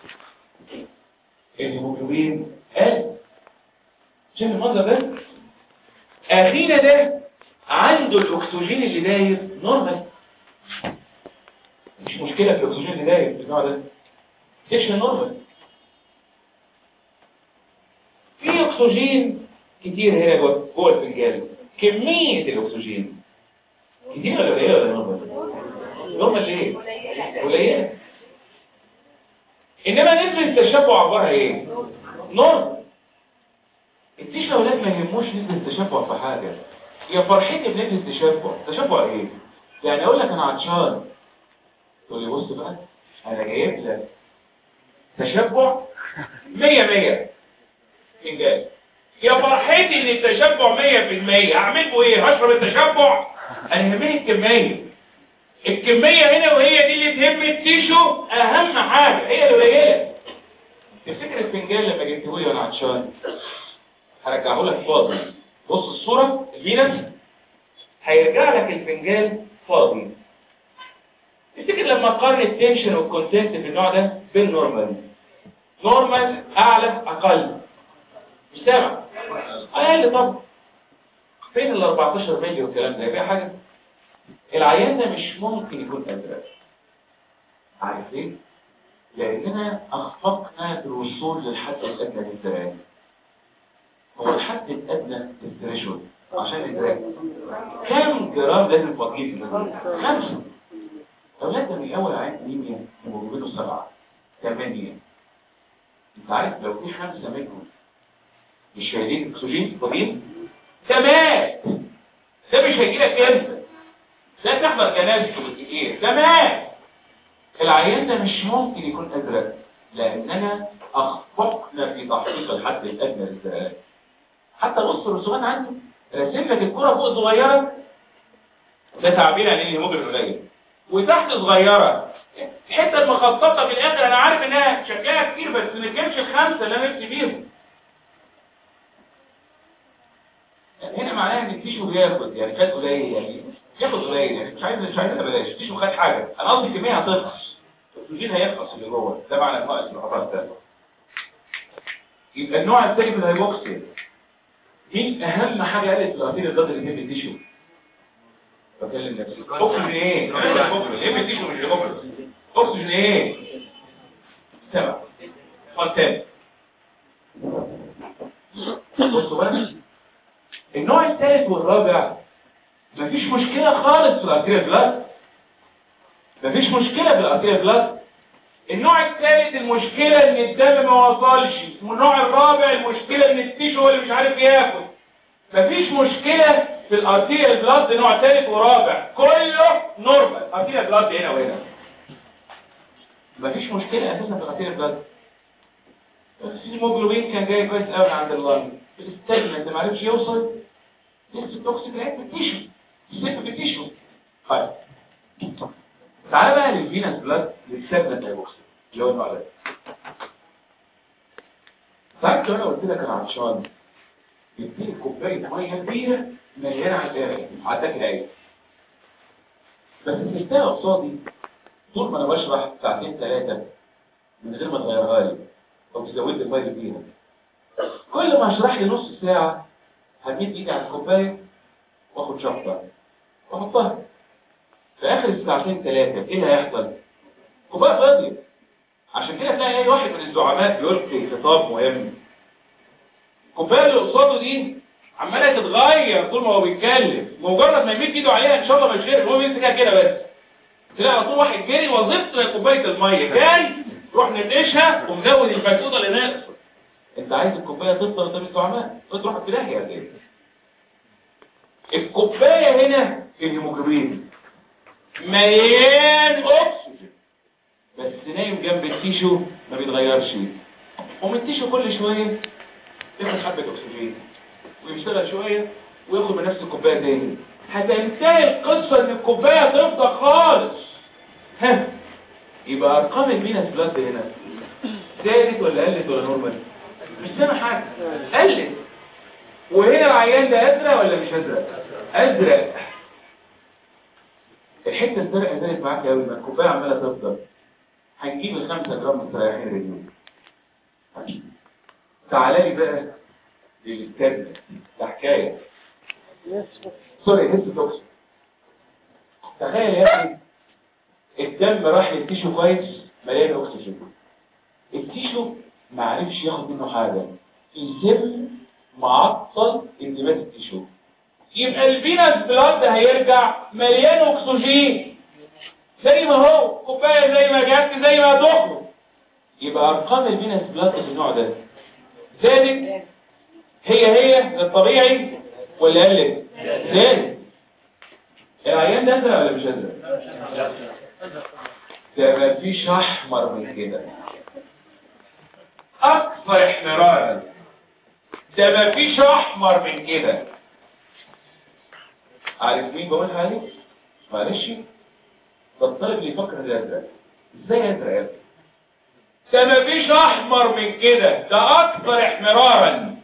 الهيموجلوبين قل شايف المنظر ده اخينا ده عنده الاكسجين اللي داير نورمال مش مشكله في الاكسجين اللي داير في النوع ده ايش نورمال في اكسجين كتير هنا جوه جوه الفنجان كميه الاكسجين كتير ولا قليله ولا نورمال نورمال ليه قليله انما نسبه التشبع عبارها ايه نورمال التيشو يا اولاد ما يهموش نسبه التشبع في حاجه يا فرحتي بنسبه التشبع تشبع ايه يعني اقول لك انا عطشان تقول لي بص بقى انا جايب لك تشبع 100 100 فنجان يا فرحتي ان التشبع 100% هعمل له ايه هشرب التشبع انا يهمني الكميه الكميه هنا وهي دي اللي تهم التيشو اهم حاجه هي القليله تفتكر الفنجان لما جبته لي وانا عطشان هرجعه لك فاضي بص الصوره الفينس هيرجع لك الفنجان فاضي تفتكر لما تقارن التنشن والكونتنت في النوع ده بالنورمال نورمال اعلى اقل مش سامع اقل طب فين ال 14 مللي والكلام ده فيها حاجه العيان ده مش ممكن يكون ازرق عارف ليه لاننا اخفقنا الوصول للحد الادنى للزرقان هو الحد الادنى للثريشولد عشان الزرقان كم جرام لازم تفضيه في خمسه اولاد من الاول عين انيميا هيموجلوبينه سبعه ثمانيه انت عارف لو في خمسه منهم مش شايلين اكسجين طبيب تمام ده مش هيجي لك امتى ده تحضر جنازته بالكتير تمام العيان ده مش ممكن يكون ازرق لاننا اخفقنا في تحقيق الحد الادنى للزرقان حتى بص الرسومات عنده راسم لك الكره فوق صغيره ده تعبير عن الهيموجلوبين قليل وتحت صغيره الحته المخططه في الاخر انا عارف انها شكلها كتير بس ما تجيبش الخمسه اللي انا نفسي فيهم هنا معناها ان التيشو بياخد يعني خد قليل يعني ياخد قليل يعني مش عايز مش عايز بلاش التيشو خد حاجه انا قصدي الكميه هتنقص الاكسجين هينقص اللي جوه ده معنى ناقص العطاء ده يبقى النوع الثاني من الهيبوكسيا دي اهم حاجه قالت الارتيل الضغط اللي في التيشو بكلم نفسي اكسجين ايه ايه التيشو مش هيبوكسيا اكسجين ايه سبع فانتان بصوا بقى النوع الثالث والرابع مفيش مشكلة خالص في الارتيريا بلاد مفيش مشكلة في الارتيريا بلاد النوع الثالث المشكلة ان الدم ما وصلش والنوع الرابع المشكلة ان التيشو هو اللي مش عارف ياكل مفيش مشكلة في الارتيريا بلاد نوع ثالث ورابع كله نورمال ارتيريا بلاد هنا وهنا مفيش مشكلة اساسا في الارتيريا بلاد بس الهيموجلوبين كان جاي كويس قوي عند اللنج الاستجمنت ما عرفش يوصل لسه توكسيك لقيت بالتيشو السيف بالتيشو طيب تعالى بقى للفينس بلاد للسبنة هيبوكسي اللي هو النوع ده ساعات لو انا قلت لك انا عطشان يديني كوبايه ميه كبيره مليانه على الاخر عداك العين بس سبتها قصادي طول ما انا بشرح ساعتين ثلاثه من غير ما تغيرها لي او تزود لي الميه فيها كل ما اشرح لي نص ساعه همد ايدي على الكوبايه واخد شفطه واحطها في اخر الساعتين ثلاثه ايه اللي هيحصل كوبايه فاضيه عشان كده تلاقي اي واحد من الزعماء بيلقي خطاب مهم الكوبايه اللي قصاده دي عماله تتغير طول ما هو بيتكلم مجرد ما يمد ايده عليها ان شاء الله ما يشير هو بيمسكها كده بس تلاقي على طول واحد جري وظيفته كوبايه الميه جاي روح ندشها ومزود الفاتوره اللي ناقصه انت عايز الكوبايه تفضل قدام الزعماء تروح في داهيه يا زين الكوبايه هنا الهيموجلوبين مليان اكسجين بس نايم جنب التيشو ما بيتغيرش قوم التيشو كل شويه ياخد حبه اكسجين ويشتغل شويه وياخد من نفس الكوبايه تاني هتنتهي القصه ان الكوبايه تفضى خالص ها يبقى ارقام الفينس بلاد هنا زادت ولا قلت ولا نورمال مش سامع حاجه قلت وهنا العيان ده ازرق ولا مش ازرق ازرق الحته الزرقاء زادت معاك قوي ما الكوبايه عماله تفضل هنجيب الخمسة جرام مستريحين رجلين تعالى لي بقى للكذب ده حكايه سوري هيست توكسين تخيل يا اخي الدم راح للتيشو كويس مليان اكسجين التيشو ما عرفش ياخد منه حاجه الدم معطل انتباه التيشو يبقى الفينس بلاد هيرجع مليان اكسجين زي ما هو كوبايه زي ما جت زي ما هتخرج يبقى ارقام الفينس بلاد في النوع ده زادت هي هي الطبيعي ولا قلت زاد العيان ده ازرق ولا مش ازرق ده مفيش احمر من كده اكثر احمرارا ده مفيش احمر من كده عارف مين بقول عليه معلش ده الطالب اللي يفكر ده ازرق ازاي ازرق يا ابني ده مفيش احمر من كده ده اكثر احمرارا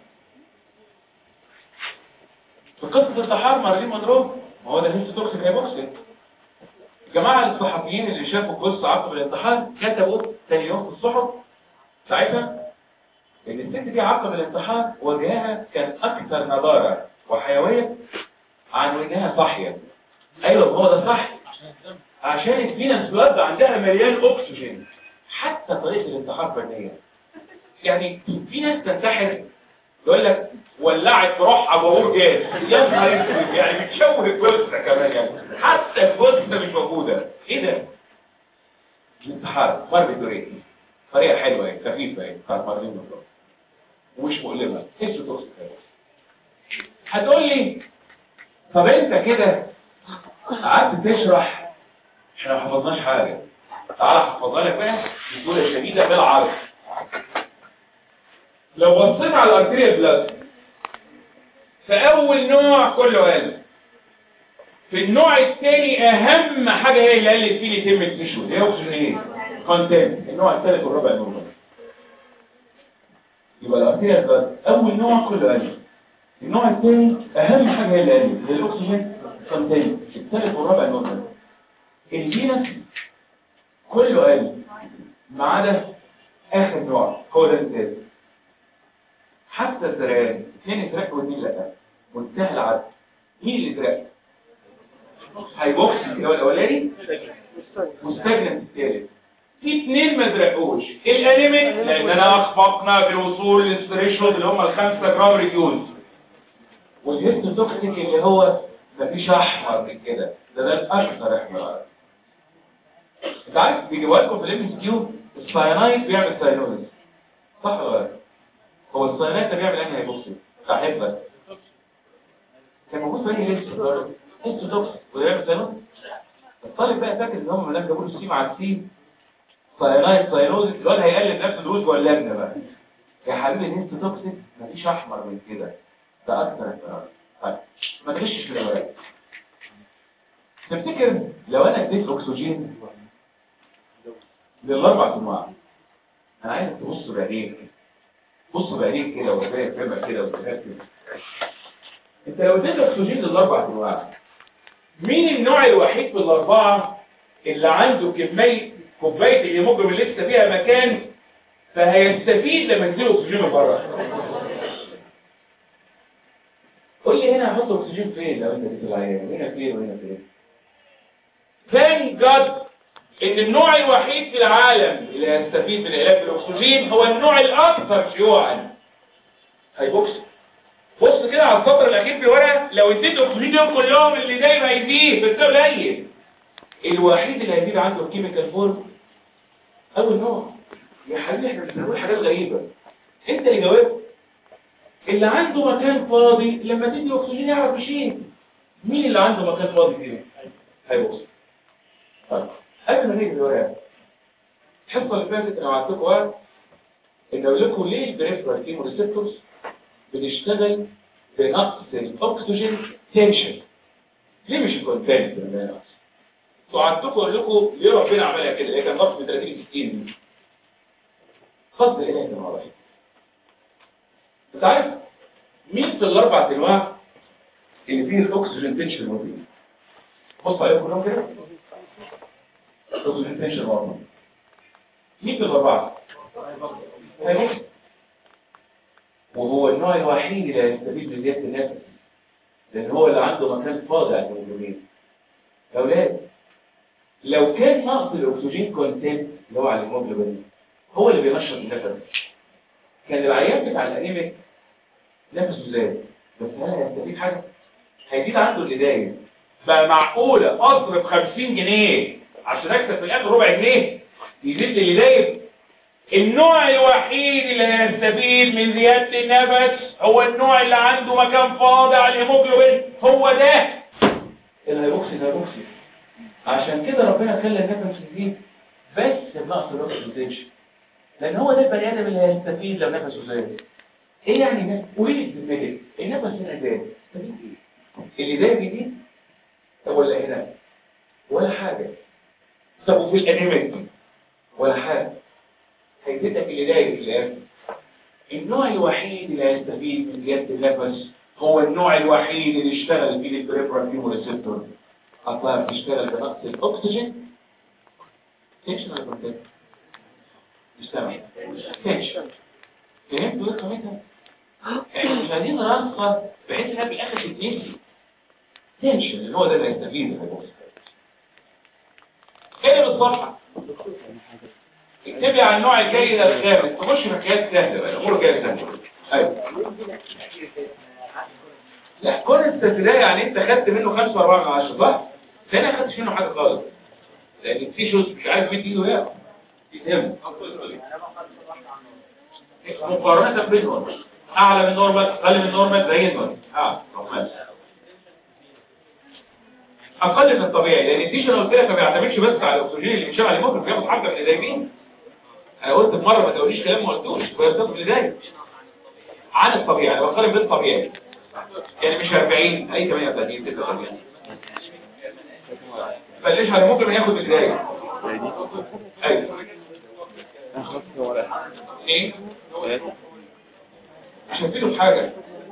في قصة الانتحار مارلين مونرو ما هو ده هيست توكسيك هايبوكسيك الجماعة الصحفيين اللي شافوا قصة عقب الانتحار كتبوا تاني يوم في الصحف ساعتها ان الست دي عقب الانتحار وجهها كان اكثر نضارة وحيوية عن وجهها صحية ايوه هو ده صح عشان الفينس بلاد عندها مليان اكسجين حتى طريقة الانتحار فنية يعني في ناس تنتحر يقول لك ولعت روحها بابور جاز يا نهار اسود يعني بتشوه الجثه كمان يعني حتى الجثه مش موجوده ايه ده؟ الانتحار باربيتوريت طريقه حلوه يعني خفيفه يعني بتاعت مارلين مونرو ومش مؤلمه تحس توكسيك هتقول لي طب انت كده قعدت تشرح احنا ما حفظناش حاجه تعالى احفظها لك بقى بصوره شديده بالعرض لو بصيت على الارتيريال بلاد في اول نوع كله قال في النوع الثاني اهم حاجه هي اللي قالت فيه يتم التشويه هي اكسجين كونتنت النوع الثالث والرابع نورمال يبقى الارتيريال بلاد اول نوع كله قال النوع الثاني اهم حاجه هي اللي قالت هي الاكسجين كونتنت الثالث والرابع نورمال الفينس كله قال ما عدا اخر نوع هو ده الثالث حتى الزرقان اثنين ازرق واثنين لا منتهى العدل مين اللي ازرق هيبوكسي اللي هو الاولاني مستجنن الثالث في اثنين ما ازرقوش الانيميك لاننا اخفقنا بالوصول للثريشولد اللي هم الخمسة جرام ريديوز والهيستوتوكسيك اللي هو مفيش احمر من كده ده ده الاكثر احمرار انت عارف بيجيبوا لكم في الام اس كيو الساينايد بيعمل ساينوزس صح ولا لا هو الصيانات ده بيعمل انهي هيبصي صاحبك كان موجود في انهي لسه لسه توكس وده بيعمل صيانات الطالب بقى فاكر ان هم مدام جابوا له سي مع السي صيانات صيانوز الواد هيقلب نفس الدروس جوه اللجنه بقى يا حبيبي الهيست توكسيك مفيش احمر من كده ده اكتر احترام طيب ما تغشش في الورق تفتكر لو انا اديت اكسجين للاربع انواع انا عايزك تبص بعينيك بص بعينيك كده وتلاقي فمك كده وتركز انت لو اديت اكسجين للاربع انواع مين النوع الوحيد في الاربعه اللي عنده كميه كوبايه الهيموجلوبين لسه فيها مكان فهيستفيد لما تديله اكسجين من بره قول لي هنا هحط اكسجين فين لو انت اديته العيان هنا فين وهنا فين ثاني جد ان النوع الوحيد في العالم اللي هيستفيد من العلاج بالاكسجين هو النوع الاكثر شيوعا هيبوكسي بص كده على السطر الاخير في الورقه لو اديت اكسجين دول كلهم اللي دايما هيزيد بس ده قليل الوحيد اللي هيزيد عنده الكيميكال فورم اول نوع يا حبيبي احنا بنقول حاجات غريبه انت اللي جاوبت اللي عنده مكان فاضي لما تدي اكسجين يعرف يشيل مين اللي عنده مكان فاضي فيه هيبوكسي طيب قبل ما نيجي للورقه الحصه اللي فاتت انا وعدتكم وقت ان اقول لكم ليه البريفرال كيمو ريسبتورز بتشتغل بنقص الاكسجين تنشن ليه مش الكونتنت اللي نقص وعدتكم اقول لكم ليه ربنا عملها كده هي كان نقص من 30 60 خط الاله كان واضح انت عارف مين في الاربع انواع اللي فيه الاكسجين تنشن موجود بص عليهم كلهم كده الاكسجين تنشن موجود مين في الاربعه هيبص وهو النوع الوحيد اللي هيستفيد من زياده النفس لان هو اللي عنده مكان فاضي على الهيموجلوبين يا اولاد لو كان نقص الاكسجين كونتنت اللي هو على الهيموجلوبين هو اللي بينشط النفس كان العيان بتاع الانيميك نفسه زاد بس هل هيستفيد حاجه هيزيد عنده اللي دايم بقى معقوله اصرف 50 جنيه عشان اكسب في الاخر ربع جنيه يزيد لي اللي دايم النوع الوحيد اللي هيستفيد من زيادة النفس هو النوع اللي عنده مكان فاضي على الهيموجلوبين هو ده الهيروكسي الهيروكسي عشان كده ربنا خلى النفس يزيد بس بنقص الاكسجين لان هو ده البني ادم اللي هيستفيد لو نفسه زاد ايه يعني نفس قولي لي بالمثل النفس هنا زاد استفيد ايه اللي ده جديد طب ولا هنا ولا حاجه طب وفي الانيميك ولا حاجه هيزيدك اللي داير في الاخر النوع الوحيد اللي هيستفيد من زياده النفس هو النوع الوحيد اللي اشتغل فيه البريفرال فيمو ريسبتور اصلا بتشتغل بنقص الاكسجين تنشن ولا كونتنت مش سامع تنشن فهمت ايه قيمتها احنا مش عايزين نرصها بحيث انها في الاخر تتنسي تنشن اللي هو ده اللي هيستفيد من البوكس اقلب الصفحه اكتب لي على النوع الجاي ده الخامس تخش في حكايات سهله بقى الامور جايه سهله ايوه لا كون التسريع يعني انت خدت منه 5 4 من 10 صح؟ هنا ما خدتش منه حاجه خالص لان التيشوز مش عارف مين ايده ايه يتهم مقارنه بينهم اعلى من نورمال اقل من نورمال زي النورمال اه نورمال اقل من الطبيعي لان التيشو انا قلت لك ما بيعتمدش بس على الاكسجين اللي بيشتغل عليه ممكن بياخد حبه من الدايمين انا قلت في مره ما تقوليش كلام ما قلتوش فيرتبط اللي دايم عن الطبيعي انا بقارن بالطبيعي يعني مش 40 اي 38 39 فليش على ممكن ياخد بدايه ايوه ايه عشان تفيدوا بحاجه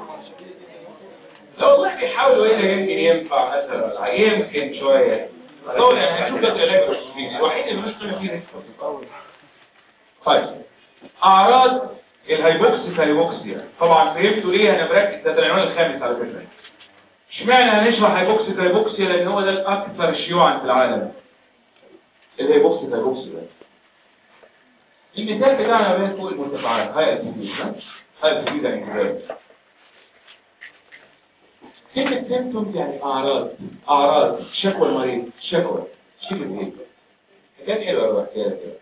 لا والله بيحاولوا ايه اللي يمكن ينفع مثلا ولا حاجة. يمكن شويه طول يعني هنشوف بس العلاج الأكسجيني. الوحيد اللي مش طلع فيه ريسك. طيب اعراض الهيبوكسي هيبوكسيا طبعا فهمتوا ليه انا بركز ده العنوان الخامس على فكره اشمعنى هنشرح هيبوكسي هيبوكسيا لان هو ده الاكثر شيوعا في العالم الهيبوكسي هيبوكسيا المثال بتاعنا بقى فوق المرتفعات هاي التدريب هاي التدريب يعني كده كلمة سيمتومز يعني أعراض أعراض شكوى المريض شكوى شكوى ايه كان حلوة أروح كده كده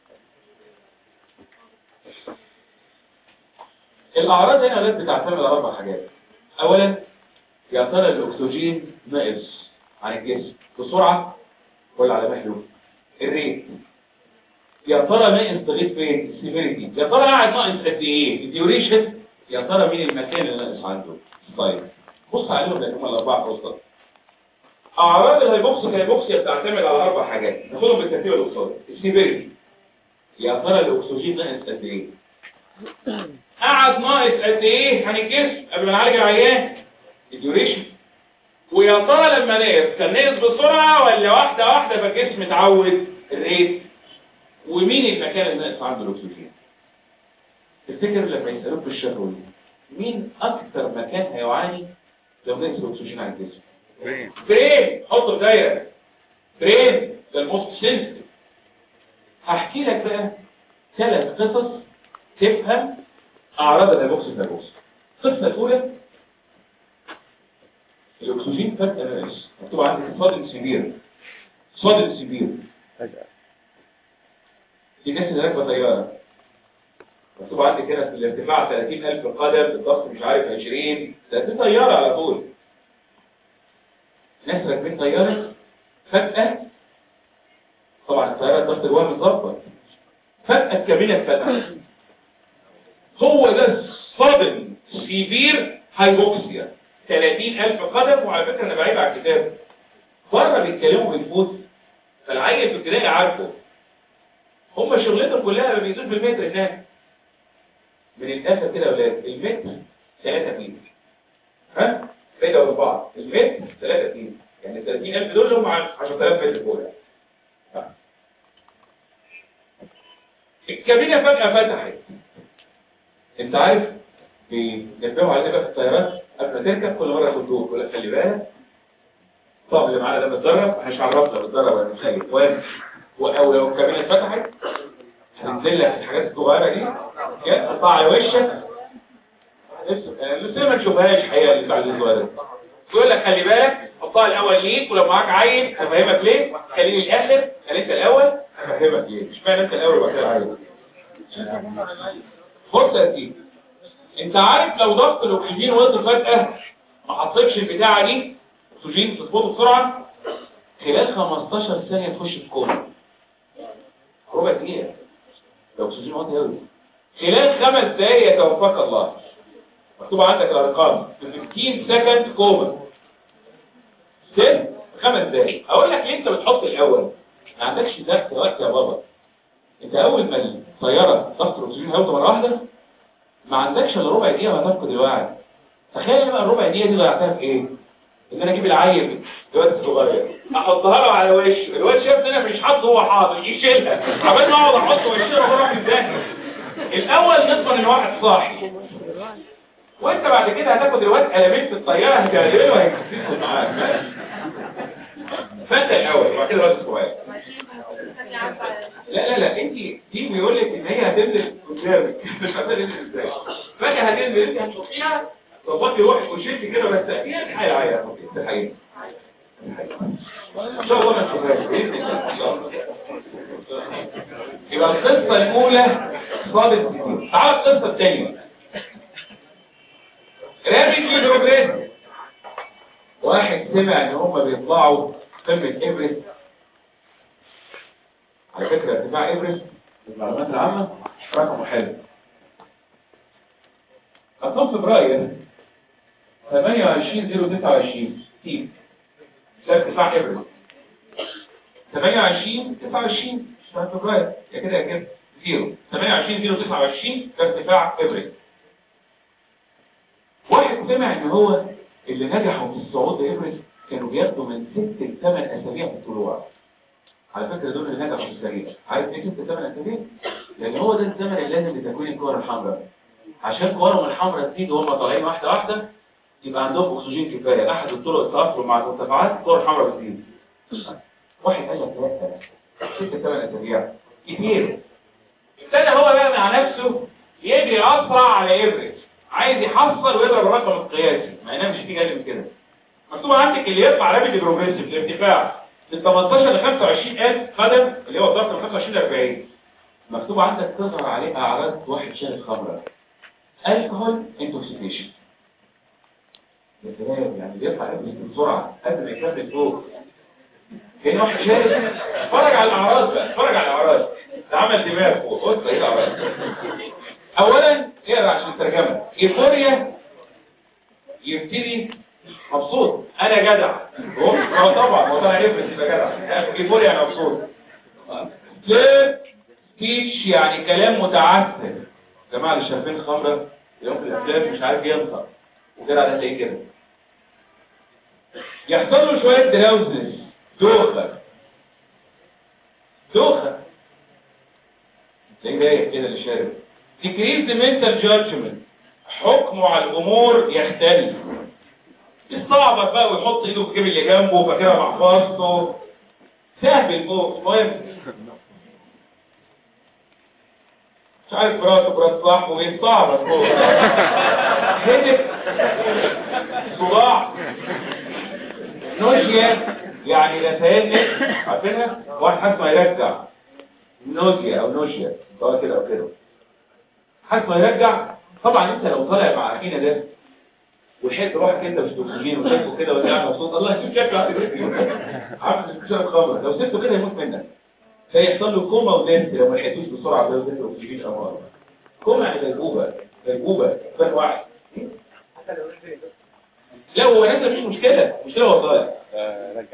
الأعراض هنا غير بتعتمد على أربع حاجات أولا يا ترى الأكسجين ناقص عن الجسم بسرعة ولا على مهله الريت يا ترى ناقص لغايه فين السيفيريتي يا ترى قاعد ناقص قد ايه الديوريشن يا ترى مين المكان اللي ناقص عنده طيب بص عليهم لان هم الاربعه اوسط اعراض الهيبوكسي الهيبوكسيا بتعتمد على اربع حاجات ناخدهم بالترتيب اللي قصادي السيفيريتي يا ترى الاكسجين ناقص قد ايه قعد ناقص قد ايه عن الجسم قبل ما نعالج العيان الديوريشن ويا ترى لما نقص كان نقص بسرعه ولا واحده واحده فالجسم اتعود الريت ومين المكان اللي ناقص عنده الاكسجين تفتكر لما يسالوك في الشهوه مين اكتر مكان هيعاني لو نقص الاكسجين على الجسم برين حطه في دايره برين ده الموست سنسيتيف هحكي لك بقى ثلاث قصص تفهم اعراض الهيبوكسي الهيبوكسي القصه الاولى الاكسجين فجاه ناقص مكتوب عندك صادم سيفير صادم سيفير في ناس اللي راكبه طياره مكتوب عندي كده في الارتفاع 30000 قدم الضغط مش عارف 20 ده دي طياره على طول ناس راكبين طياره فجاه طبعا الطياره الضغط جواها متظبط فجاه الكابينه اتفتحت هو ده الصدم سيفير هايبوكسيا 30000 قدم وعلى فكره انا بعيب على الكتاب بره بيتكلموا بالفوت فالعيل في ابتدائي عارفه هم شغلتهم كلها ما بيزيدوا بالمتر هناك من الاخر كده يا اولاد المتر 3 متر ها كده وبعض المتر 3 متر يعني 30000 دول هم 10000 متر فوق ها. الكابينه فجاه فتحت انت عارف بينبهوا على كده في الطيارات قبل ما تركب كل مره ياخد دور يقول لك خلي بالك طب اللي معانا ده متدرب مش عرفنا متدرب ولا مش خايف او لو الكابينه اتفتحت هتنزل لك الحاجات الصغيره دي جت تقطع على وشك لسه لسه ما تشوفهاش الحقيقه اللي بتاع الصغيره يقول لك خلي بالك حطها الاول ليك ولو معاك عيل هفهمك ليه خليني الاخر خلي انت الاول هفهمك ليه مش معنى انت الاول وبعد كده العيل بص يا سيدي انت عارف لو ضغط الاكسجين وصل فجأة ما حطيتش البتاعة دي اكسجين تظبطه بسرعة خلال 15 ثانية تخش في كوما ربع دقيقة لو اكسجين واطي قوي خلال خمس دقايق يتوفاك الله مكتوب عندك الارقام في 15 سكند كوما ست خمس دقايق اقول لك ليه انت بتحط الاول ما عندكش ضغط وقت يا بابا انت اول ما الطياره ضغط الاكسجين هيوطى مره واحده ما عندكش الا ربع دقيقه وهتفقد الوعي تخيل بقى الربع دقيقه دي ضيعتها في ايه ان انا اجيب العيل الواد الصغير احطها له على وشه الواد شاف ان انا مش حاطه هو حاطط يشيلها عمال ما اقعد احطه واشيلها واروح يذاكر الاول نضمن ان واحد صاحي وانت بعد كده هتاخد الواد قلمين في الطياره هتقلله وهيكفيكوا معاك ماشي فانت الاول وبعد كده الواد الصغير لا لا لا انت دي بيقول لك ان هي هتنزل قدامك مش هتنزل ازاي فجاه هتنزل انت هتشوفيها ظبطي روحك وشلتي كده بس هي الحقيقه عيا الحقيقه ان شاء الله ما تشوفهاش بإذن الله. إن شاء الله. يبقى القصه الاولى صادت كتير تعال القصه الثانيه رابط بروجريس واحد سمع ان هم بيطلعوا قمه ايفرست على فكرة ارتفاع ايفرست المعلومات العامة رقمه حلو أطلب فبراير 28029 تيم ده ارتفاع ايفرست 28 29 شهر فبراير يا كده يا كده زيرو 28029 ده ارتفاع ايفرست واحد سمع ان هو اللي نجحوا في الصعود لايفرست كانوا بياخدوا من 6 ل 8 اسابيع في الطلوع على فكرة دول اللي نجحوا في السريع عارف ليه ست ثمان اسابيع؟ لان هو ده الزمن اللازم لتكوين الكور الحمراء عشان كورهم الحمراء تزيد وهم طالعين واحدة واحدة يبقى عندهم اكسجين كفاية احد الطرق التأثر مع المرتفعات الكور الحمراء بتزيد واحد قال لك لا ست ثمان اسابيع كتير ابتدى هو بقى مع نفسه يجري اسرع على ايفريج عايز يحصل ويضرب الرقم القياسي ما ينامش فيه اقل من كده مكتوب عندك اللي يطلع رابط بروجريسيف الارتفاع من 18 ل 25000 قدم اللي هو الضغط من 25 ل 40 مكتوب عندك تظهر عليه اعراض واحد شارب خمره الكحول انتوكسيكيشن يا سلام يعني بيطلع ابنك بسرعه قبل ما يكمل فوق هنا واحد شارب اتفرج على الاعراض بقى اتفرج على الاعراض ده عمل دماغ فوق بص ايه الاعراض اولا اقرا عشان الترجمه ايفوريا يبتدي مبسوط انا جدع هو هو طبعا هو طالع يفرس يبقى جدع يقول يعني مبسوط سبيتش يعني كلام متعسف جماعه اللي شايفين خمره يوم في الافلام مش عارف ينطق وكده على تلاقيه كده يحصل له شويه دراوزنس دوخه دوخه تلاقيه رايق كده اللي شارب decrease the mental judgment حكمه على الامور يختلف يستعبط بقى ويحط ايده في جيب اللي جنبه فاكرها محفظته سهل فوق المهم مش عارف براته برات صاحبه ويستعبط فوق هدف صداع نوجيا يعني لسان عارفينها واحد حاسس ما يرجع نوجيا او نوجيا سواء كده او كده حاسس ما يرجع طبعا انت لو طالع مع اخينا ده وحيت روحك انت مش اكسجين وشايفه كده وانت قاعد مبسوط الله يشوف شكله عارف شرب خمر لو سبته كده يموت منك فيحصل له كوما ودنس لو ما لحقتوش بسرعه زي ذكر اكسجين امار كوما يعني غيبوبه غيبوبه فان واحد لا هو نازل مش مشكله مشكله هو طالع رجع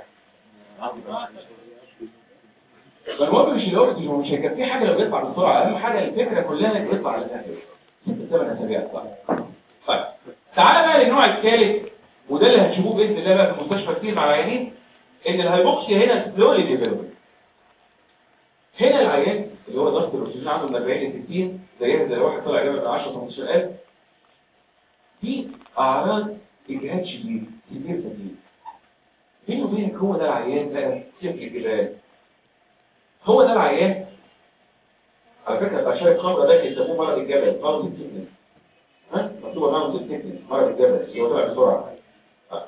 فالمهم مش الاكسجين مش هيكفيه حاجه لو بيطلع بسرعه اهم حاجه الفكره كلها انك يطلع على الاساس ست ثمان اسابيع طيب طيب تعالى بقى للنوع الثالث وده اللي هتشوفوه باذن الله بقى في المستشفى كتير مع العيانين ان الهايبوكسيا هنا سلولي ديفلوبمنت هنا العيان اللي هو ضغط الاكسجين عنده من 40 ل 60 زيها زي واحد طالع جامد من 10 15000 دي اعراض اجهاد شديد كبير شديد بيني وبينك هو ده العيان بقى شكل الجبال هو ده العيان على فكره بتاع شايف خمره ده يسموه مرض الجبل مرض التكنس ها مكتوبه معاهم ست تكنس مرض الجبل اللي هو طلع بسرعه آه.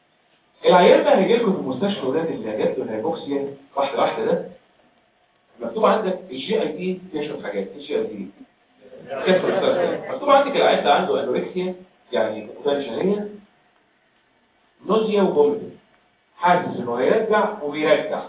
العيان بقى هيجي لكم في المستشفى ولاد اللي جات له الهيبوكسيا واحده واحده ده مكتوب مكتوب عندك الجي اي تي فيها شويه حاجات الجي اي تي كسر السرطان مكتوب عندك العيان ده عنده انوركسيا يعني فقدان شهيه نوزيا وفوميتنج حاسس انه هيرجع وبيرجع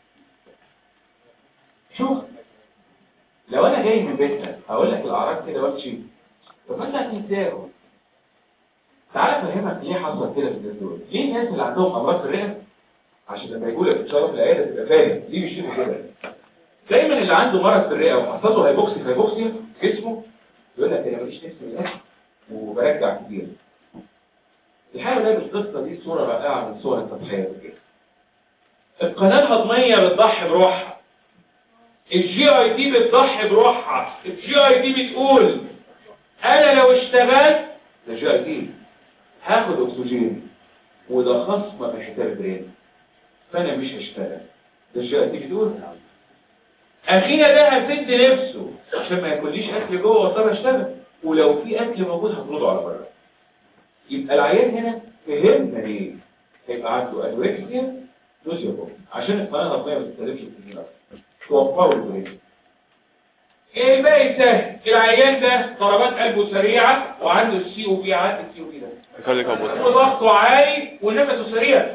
شوف لو انا جاي من بيتنا هقول لك الاعراض كده وامشي طب ما انت هتنساه تعالى افهمك ليه حصل كده في الناس دول ليه الناس اللي عندهم امراض في الرئه عشان لما يقول لك تشرب العياده تبقى فاهم ليه بيشتكوا كده دايما اللي عنده مرض في الرئه وحصله هيبوكسي هيبوكسي جسمه يقول لك انا ماليش نفس الاكل وبرجع كتير الحقيقه ده بالقصه دي صوره رائعه من صور التضحيه كده القناه الهضميه بتضحي بروحها الجي اي تي بتضحي بروحها الجي اي تي بتقول انا لو اشتغلت ده جي اي تي هاخد اكسجين وده خصم من حساب البرين فانا مش هشتغل ده الجي اي تي بتقول اخينا ده هسد نفسه عشان ما ياكليش اكل جوه واضطر اشتغل ولو في اكل موجود هطرده على بره يبقى العيان هنا فهمنا ليه هيبقى عنده انوركسيا نوزيا عشان القناه الهضميه ما تستهدفش الكميه توفروا البرين الباقي سهل العيان ده ضربات قلبه سريعه وعنده السي او بي عندي السي او بي ده كارديك ابوت وضغطه عالي ونفسه سريع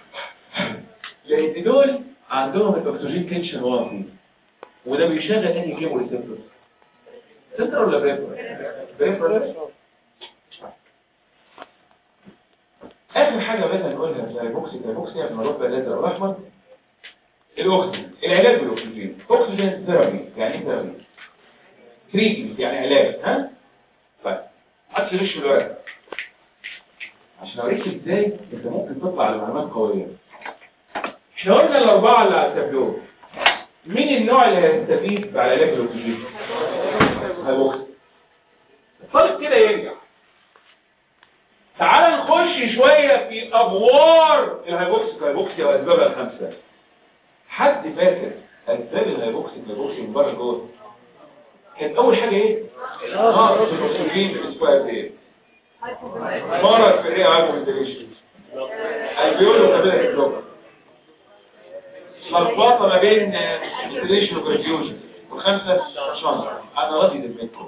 لان دول عندهم الاكسجين تنشن واطي وده بيشغل انهي كيمو ريسبتور سنتر ولا بريفرال بريفرال اخر حاجه بدنا نقولها في الهيبوكسي الهيبوكسي قبل ما نروح بقى الازرق والاحمر الاكسجين العلاج بالاكسجين اكسجين ثيرابي يعني ايه ثيرابي تريتمنت يعني علاج ها طيب هات ليش الورق عشان اوريك ازاي انت ممكن تطلع على معلومات قويه احنا قلنا الاربعه اللي على التابلو مين النوع اللي هيستفيد بعلاج الاكسجين هيبوكسي الطالب كده ينجح تعال نخش شوية في أبوار الهيبوكسي الهيبوكسي وأسبابها الخمسة حد فاكر أسباب الهيبوكسي الهيبوكسي من بره جوه كانت أول حاجة إيه؟ نقص الأكسجين في الأسبوع قد إيه؟ مرض في الرئة عارفه فنتيليشن البيولو كابيلاري بلوك لخبطة ما بين فنتيليشن وبرفيوجن والخمسة شنطة أنا راضي ذمتكم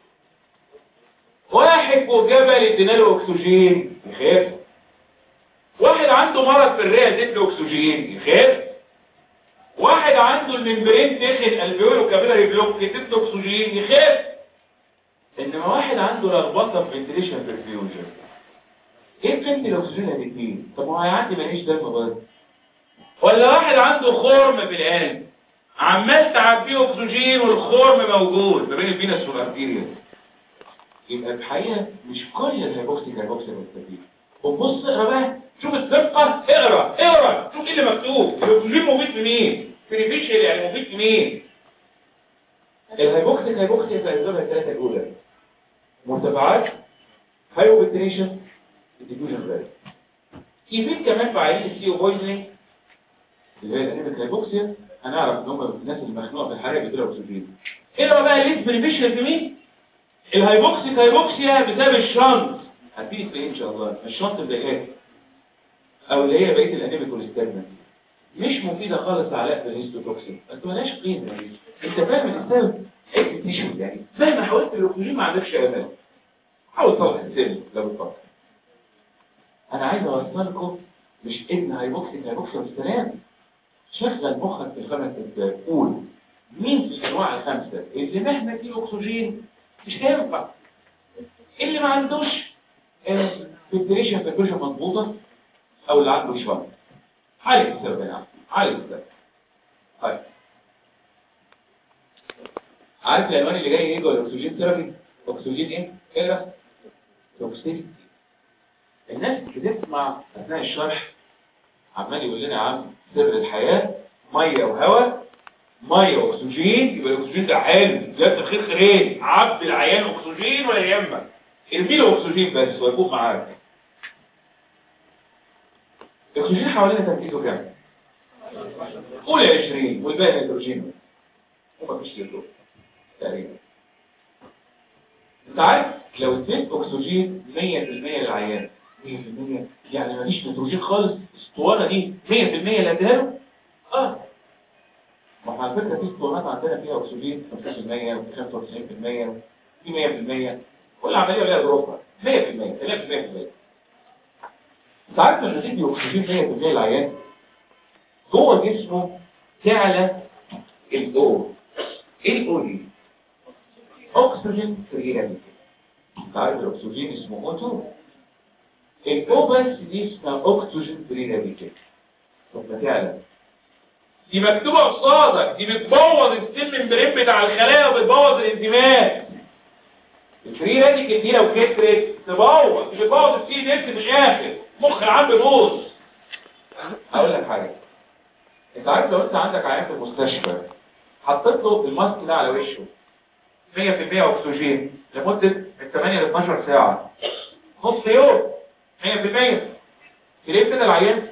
واحد فوق جبل ادينا له اكسجين يخاف واحد عنده مرض في الرئه اديت له اكسجين يخاف واحد عنده الممبرين تخن الفيولو كابيلاري بلوك اديت له اكسجين يخاف انما واحد عنده لخبطه في فنتيليشن برفيوجن ايه فهمت الاكسجين الاثنين طب ما هو هيعدي ماليش دم برضه ولا واحد عنده خرم في القلب عمال تعبيه اكسجين والخرم موجود ما بين الفينس والارتيريا يبقى الحقيقة مش كل الهيبوكسي هيبوكسي مستفيد وبص اقرا بقى شوف الدقة اقرا اقرا شوف ايه اللي مكتوب الاكسجين مفيد في مين بينيفيشال يعني مفيد في مين الهيبوكسي هيبوكسي يتأثرها الثلاثة الأولى مرتفعات هايبوبنتريشن ديفيوجن ريت يفيد كمان في عيان السي او بويزنينج اللي هي الانيميك هايبوكسيا هنعرف ان هم الناس اللي مخنوقه في الحرق بيدوا اكسجين اقرا بقى ليه بينيفيشال في مين الهيبوكسيك هيبوكسيا بسبب الشنط هتفيد في ايه ان شاء الله الشنط مضايقاك او اللي هي بقيه الانيميك والستاجنانت مش مفيده خالص علاء بالهيستوتوكسين انت مالهاش قيمه يعني. انت فاهم الانسان ايه تيشو يعني مهما حاولت الاكسجين ما عندكش امان حاول تصلح السن لو بتفكر انا عايز اوصلكم مش ابن هيبوكسيك هيبوكسيا بالسلام شغل مخك في الخمس اسباب قول مين في الانواع الخمسه اللي مهما فيه اكسجين مش هينفع اللي ما عندوش فلتريشن فلتريشن مضبوطه او اللي عنده شويه عالي السبب يعني عالي السبب طيب عارف العنوان اللي جاي ايه جوه الاكسجين ثيرابي اكسجين ايه اقرا توكسيك الناس بتسمع اثناء الشرح عمال يقول لنا يا عم سر الحياه ميه وهواء ميه واكسجين يبقى الاكسجين ده حلو جاب الخير خيرين عبد العيان اكسجين ولا يهمك ارمي له اكسجين بس ويكون معاك الاكسجين حوالينا تركيزه كام قول 20 والباقي نيتروجين ومفيش كده تقريبا انت عارف لو اديت اكسجين 100% للعيان 100% يعني مفيش نيتروجين خالص الاسطوانه دي 100% اللي اديها له اه ما احنا على فكرة في اسطوانات عندنا فيها أكسجين 5% وفي 95% وفي 100% كل عملية لها ظروفها 100% 3% انت عارف لما تدي أكسجين 100% للعيان جوه جسمه تعلى الأو ايه الأو دي؟ أكسجين فري راديكال انت عارف الأكسجين اسمه O2 الأو بس دي اسمها أكسجين فري راديكال طب ما تعلى دي مكتوبة قصادك دي بتبوظ السيل ممبرين بتاع الخلايا وبتبوظ الانزيمات الفري راديكال دي لو كترت تبوظ مش بتبوظ السي دي في الاخر مخ العام بيبوظ هقول لك حاجه انت عارف لو انت عندك عيان في المستشفى حطيت له الماسك ده على وشه 100% اكسجين لمده من 8 ل 12 ساعه نص يوم 100% تلاقيه كده العيان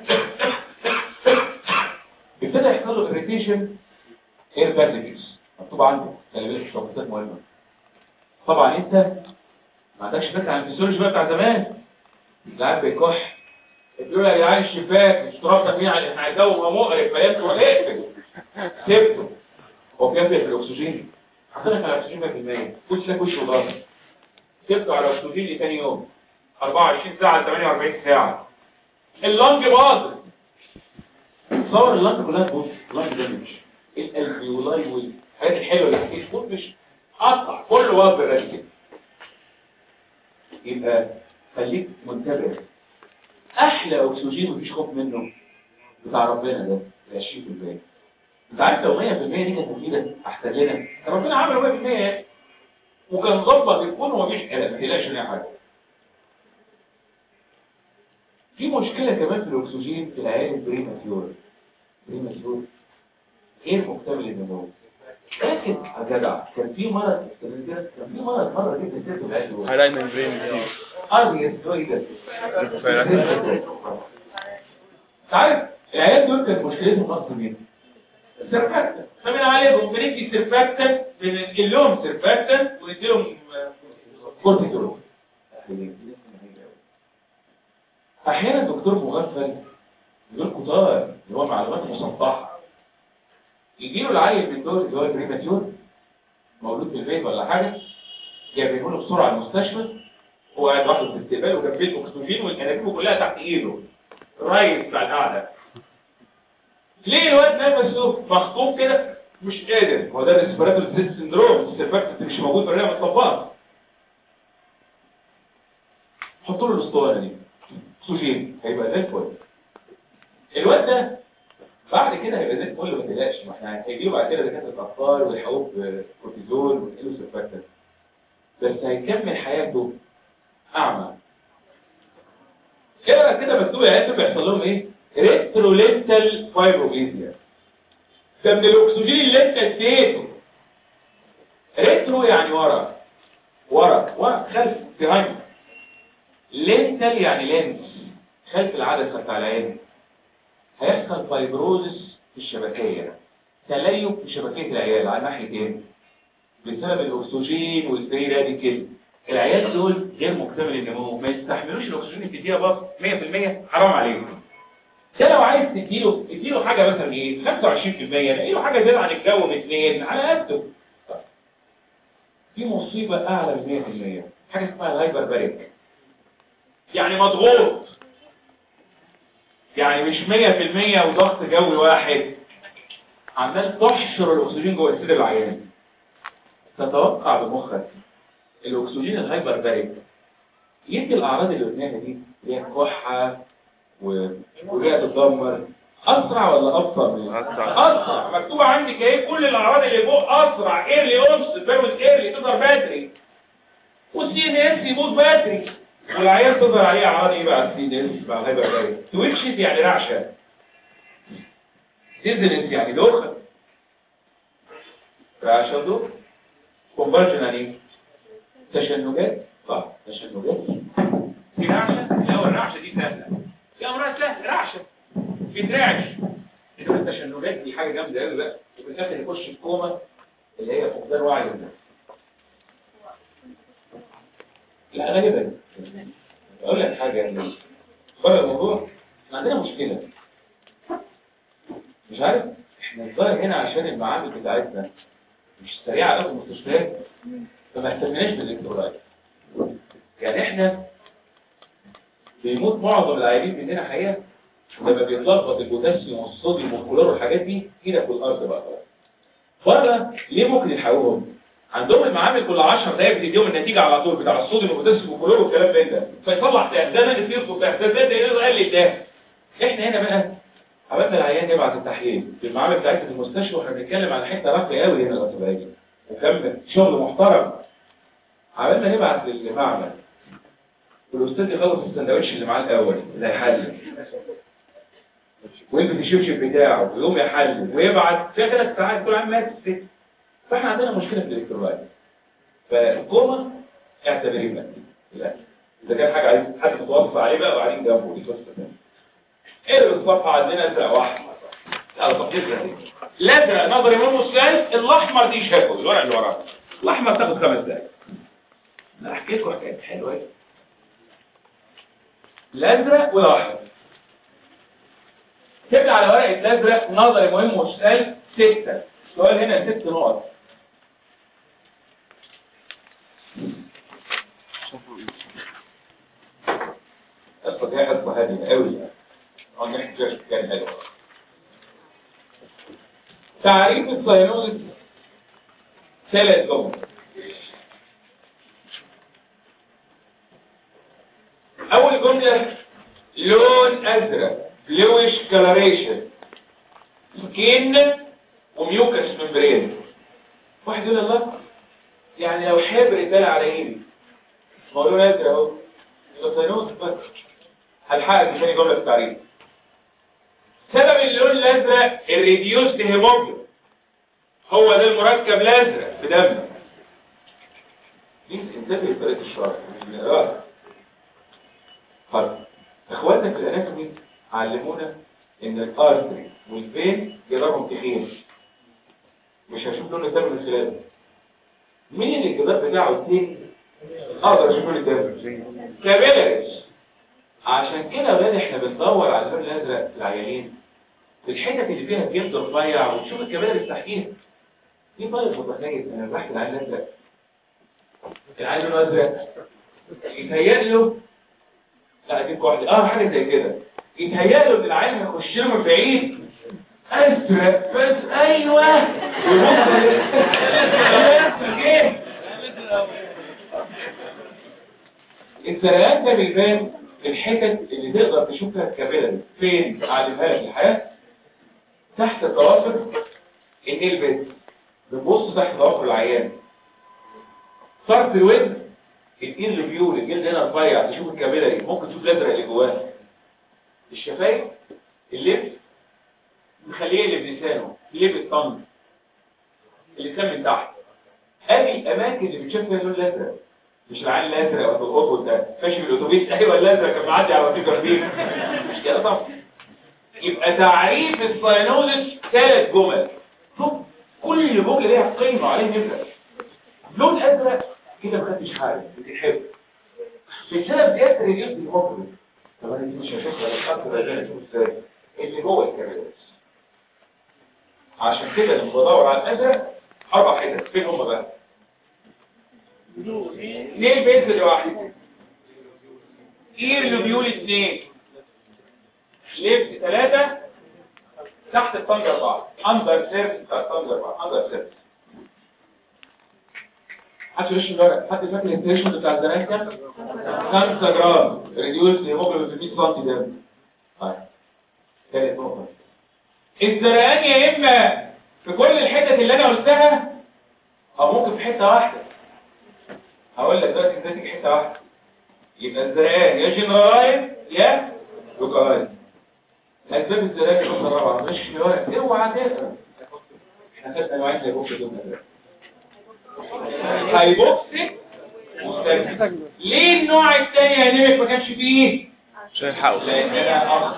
ابتدى يحصل له اريتيشن اير باسجز مكتوب عندك خلي بالك الشخصيات مهمه طبعا انت ما عندكش فكره عن الفسيولوجي بقى بتاع زمان العيال بيكح بيقول يا جدعان الشفاك مش ترابط فيه على احنا جو مقرف فيبقى اقفل سيبته هو كام في الاكسجين حطينا على الاكسجين 100% كل سنه وش وضغط سيبته على الاكسجين لتاني يوم 24 ساعه ل 48 ساعه اللنج باظت تصور اللنج كلها تبص اللنج دامج الالفيولاي والحاجات الحلوه اللي فيه تبص مش قطع كله واقف بالرجل يبقى خليك منتبه احلى اكسجين مفيش خوف منه بتاع ربنا ده ال 20% انت عارف لو 100% دي كانت مفيده احسن لنا ربنا عمل 100% يعني وكان ظبط الكون ومفيش قلق ما تقلقش من حاجه في مشكله كمان في الاكسجين في العيال البريماتيور بريماتيور غير مكتمل النمو لكن يا جدع كان في مرض كان في مرض مره جدا سيرته العيال دول هايلاين ممبرين ديزيز ارض يستويدس تعرف العيال دول كانت مشكلتهم اصلا مين السرفاكتن فمن عليهم بندي سرفاكتن بننقل لهم سرفاكتن وندي لهم كورتيزول احيانا الدكتور مغفل يقول كتار اللي هو معلومات مسطحه يجي له العيل من دول اللي هو البريماتيور مولود في البيت ولا حاجه جايبينه له بسرعه المستشفى هو قاعد لوحده في الاستقبال وجنبيه الاكسجين والانابيب كلها تحت ايده الريس بتاع القعده ليه الواد نفسه مخطوف كده مش قادر هو ده الريسبيراتور ديزيز سندروم السيرفاكت مش موجود في الرئه متطبقه حطوا له الاسطوانه دي اكسجين هيبقى زي الفل الواد ده بعد كده هيبقى زي الفل ما تقلقش ما احنا هيجيله بعد كده دكاتره اطفال ويحقوه بكورتيزول وينقلوا سيرفاكتنت بس هيكمل حياته اعمى كده كده مكتوب يا عيال بيحصل لهم ايه ريترولينتال فايبروبيزيا ده من الاكسجين اللي انت اديته ريترو يعني ورا ورا ورا خلف behind لينتال يعني لينس خلف العدسه بتاع العين هيحصل فايبروزس في الشبكيه تليف في شبكيه العيال على ناحيتين بسبب الاكسجين والفري راديكال العيال دول غير مكتمل النمو ما يستحملوش الاكسجين اللي تديها بس 100% حرام عليهم ده لو عايز تديله اديله حاجه مثلا ايه 25% اديله حاجه زياده عن الجو باثنين على قده في مصيبه اعلى من 100% حاجه اسمها الهايبر باريك يعني مضغوط يعني مش 100% وضغط جوي واحد عمال تحشر الاكسجين جوه السيل العيان تتوقع بمخك الاكسجين الهايبر باريك يدي الاعراض اللي قلناها دي اللي هي كحه ورئه تتدمر اسرع ولا ابطا من أسرع. اسرع مكتوبه عندك ايه كل الاعراض اللي فوق اسرع ايرلي اوبس بيرمز ايرلي تظهر بدري والسي ان اس يموت بدري والعيال تظهر عليه اعراض ايه بقى السي ان اس مع الهايبر باريك تويتشز يعني رعشه ديزنس يعني دوخه رعشه دوخه كونفرجن يعني ايه؟ تشنجات صح تشنجات في رعشه الاول الرعشه دي سهله في امراض سهله رعشه بيترعش انما التشنجات دي حاجه جامده قوي بقى وفي الاخر يخش في كوما اللي هي فقدان وعي الناس لا غالبا اقول لك حاجه يعني بره الموضوع إحنا عندنا مشكله مش عارف احنا الظاهر هنا عشان المعامل بتاعتنا مش سريعه قوي في المستشفيات فما اهتمناش بالالكترولايت يعني احنا بيموت معظم العيانين مننا حقيقه لما بيتلخبط البوتاسيوم والصوديوم والكلور والحاجات دي هنا في الارض بقى بره ليه ممكن يلحقوهم عندهم المعامل كل 10 دقايق بتديهم النتيجه على طول بتاع الصوديوم والبوتاسيوم والكلور والكلام من ده فيصلح ده ده نقص يرفض ده ده ده يقلل ده احنا هنا بقى عملنا العيان يبعت التحليل في المعامل بتاعتنا في المستشفى واحنا بنتكلم على حته راقيه قوي هنا الاسبوعيه وكم شغل محترم عملنا نبعت للمعمل والاستاذ يخلص السندوتش اللي معاه الاول اللي هيحلل ويلبس الشبشب بتاعه ويقوم يحلل ويبعت فيها ثلاث ساعات كل عام مات ست فاحنا عندنا مشكله في الالكترولايت فالكوما اعتبريه مات لا اذا كان حاجه عايز حد متوصى عليه بقى وقاعدين جنبه دي قصه ثانيه ايه الصفحه عندنا ازرق واحمر لا طب كده الازرق نظري منه سلايس الاحمر دي شافه الورق اللي وراه الاحمر تاخد خمس دقايق انا احكي لكم حكايه حلوه ايه الازرق والاحمر تبقى على ورقه الازرق نظري مهم وسؤال ستة السؤال هنا ست نقط القصه دي حصه هاديه قوي يعني اه نحكي فيها كان حلو تعريف الساينوزس ثلاث جمل اول جمله لون ازرق بلوش كلاريشن سكين وميوكس ممبرين واحد يقول الله يعني لو حبر اتدلع على ايدي ما هو لون ازرق اهو يبقى ساينوزس بس هلحقك في ثاني جمله في التعريف سبب اللون الازرق الريديوست هيموجلوبين هو ده المركب الازرق في دمك دي انتبه لطريقه الشرح مش بنقراها فرق اخواتنا في الاناتومي علمونا ان الارتري والفين جدارهم تخين مش هشوف لون الدم من خلاله مين اللي الجدار بتاعه اتنين اقدر اشوف لون الدم كابيلاريز عشان كده يا ولاد احنا بندور على اللون الازرق في العيانين في الحتت اللي فيها جلد رفيع وتشوف الكباري تحتيها دي طيب متخيل انا بحكي العين الازرق العين الازرق يتهيأ له لا اديك واحده اه حاجه زي كده يتهيأ له ان العين هيخش له من بعيد ازرق بس ايوه ايه الزرقان ده بيبان في الحتت اللي تقدر تشوف فيها الكابيلاري فين اعلمها لك الحياه تحت الضوافر النيل بيت بنبص تحت ضوافر العيان طرف الودن الايد الفيول الجلد هنا رفيع تشوف الكابيلاري ممكن تشوف الازرق اللي جواه الشفايف اللب مخليه اللي بلسانه لب الطن اللسان من تحت ادي الاماكن اللي بتشوف فيها اللون الازرق مش العين الازرق ولا القطب ده ماشي بالاتوبيس ايوه الازرق كان معدي على فكره فيه مش كده طبعا يبقى تعريف الساينوزس ثلاث جمل شوف كل جمله ليها قيمه عليه نبدا لون ازرق كده ما خدتش حاجه بتحب بسبب زياده ريديوس المخرج طب انا دي مش هشوفها الخط ده ده اشوف ازاي اللي جوه الكابيلاريز عشان كده لما بدور على الازرق اربع حتت فين هم بقى ليه البيت لوحده اير لوبيول اثنين ليفت ثلاثة تحت الطنج أربعة أندر سيرفس بتاع الطنج أربعة أندر سيرفس حد يرش الورق حد فاكر الانتريشن بتاع زمان كام 5 جرام ريديوس هيموجلوبين في 100 سم دم طيب ثالث نقطة الزرقان يا إما في كل الحتت اللي أنا قلتها أو ممكن في حتة واحدة هقول لك دلوقتي ازاي تيجي حتة واحدة يبقى الزرقان يا جنرالايز يا لوكالايز اسباب الزلال النقطه الرابعه مش في ورق اوعى تقرا احنا خدنا نوعين زي بوكس دول هايبوكسيك مستجد ليه النوع الثاني يا نيمك ما كانش فيه عشان يلحقوا لان انا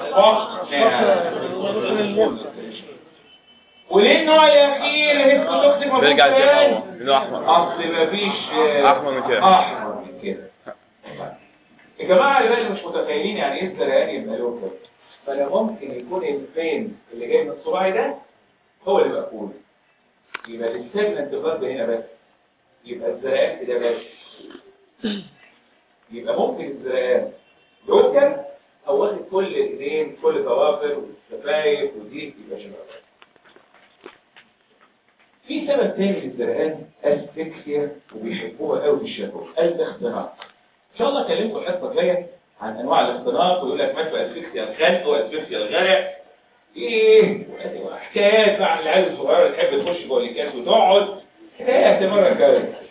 اصبحت وليه النوع الاخير هيستوكسيك بيرجع زي ما هو لونه احمر اصل مفيش أحمر من كده. احمر من كده يا جماعه اللي مش متخيلين يعني ايه الزرقان يبقى له كده فانا ممكن يكون الفين اللي جاي من الصباعي ده هو اللي مقفول يبقى السيجمنت بلاد هنا بس يبقى الزرقان كده بس يبقى ممكن الزرقان لوكال او واخد كل الايدين كل ضوافر والشفايف ودي يبقى شباب في سبب تاني للزرقان اسفكسيا وبيحبوها قوي في الشفوي الاختناق ان شاء الله اكلمكم الحصه الجايه عن انواع الاختناق ويقول لك مثل اسفكسيا الخنق واسفكسيا الغرق ايه حكايات بقى عن العيال الصغيره اللي تحب تخش جوه الاكياس وتقعد حكايات المره الجايه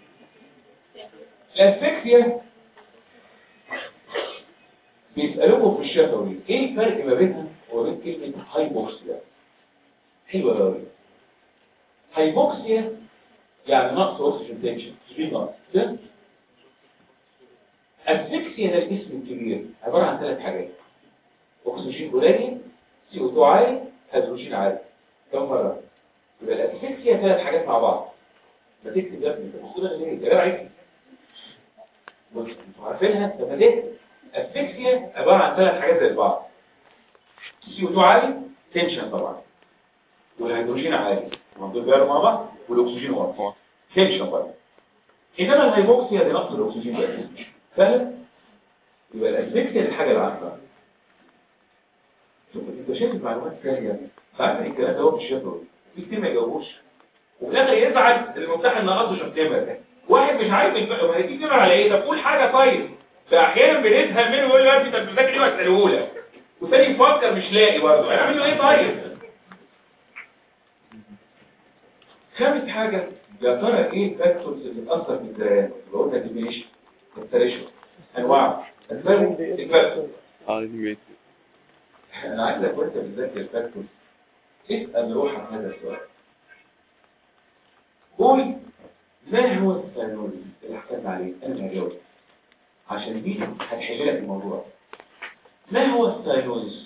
الاسفكسيا بيسالوكم في الشفوي ايه الفرق ما بينها وبين كلمه هايبوكسيا حلوه قوي هايبوكسيا يعني نقص اكسجين تنشن في نقص ده الاسفكسيا ده الاسم الكبير عباره عن ثلاث حاجات اكسجين قليل سي او 2 عالي هيدروجين عالي كم مره يبقى الاسفكسيا ثلاث حاجات مع بعض ما تكتب يا ابني انت بتقول انا ليه يا جدع اكتب انتوا عارفينها طب ما تكتب الاسفكسيا عباره عن ثلاث حاجات زي بعض سي او 2 عالي تنشن طبعا والهيدروجين عالي دول بيعملوا مع بعض والاكسجين واطي تنشن برضه انما الهيبوكسيا دي نقص الاكسجين بس فاهم يبقى الاسفكسيا دي الحاجه العامه شوف انت شايف المعلومات ثانيه فاهم الكلام ده هو في الشفوي في كتير ما يجاوبوش وفي الاخر يزعل الممتحن نقصه شفتمه واحد مش عارف الفرق هيجي كده على ايه طب قول حاجه طيب فاحيانا بنزهق منه ويقول له يا ابني طب بتذاكر ايه واساله لك وثاني يفكر مش لاقي برضه انا اعمل له ايه طيب خامس حاجة يا ترى ايه الفاكتورز اللي بتأثر في الزرقان اللي قلنا ديمينيشن التريشن انواع الفرق الفاكتور اه دي انا عايزك وانت بتذاكر الفاكتورز اسأل روحك هذا السؤال قول ما هو الثانوي اللي حكينا عليه انا هجاوب عشان دي هتحل لك الموضوع ما هو الثانوي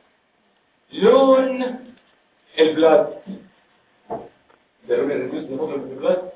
لون البلاد ده لون الريديوس هيموجلوبين في البلاد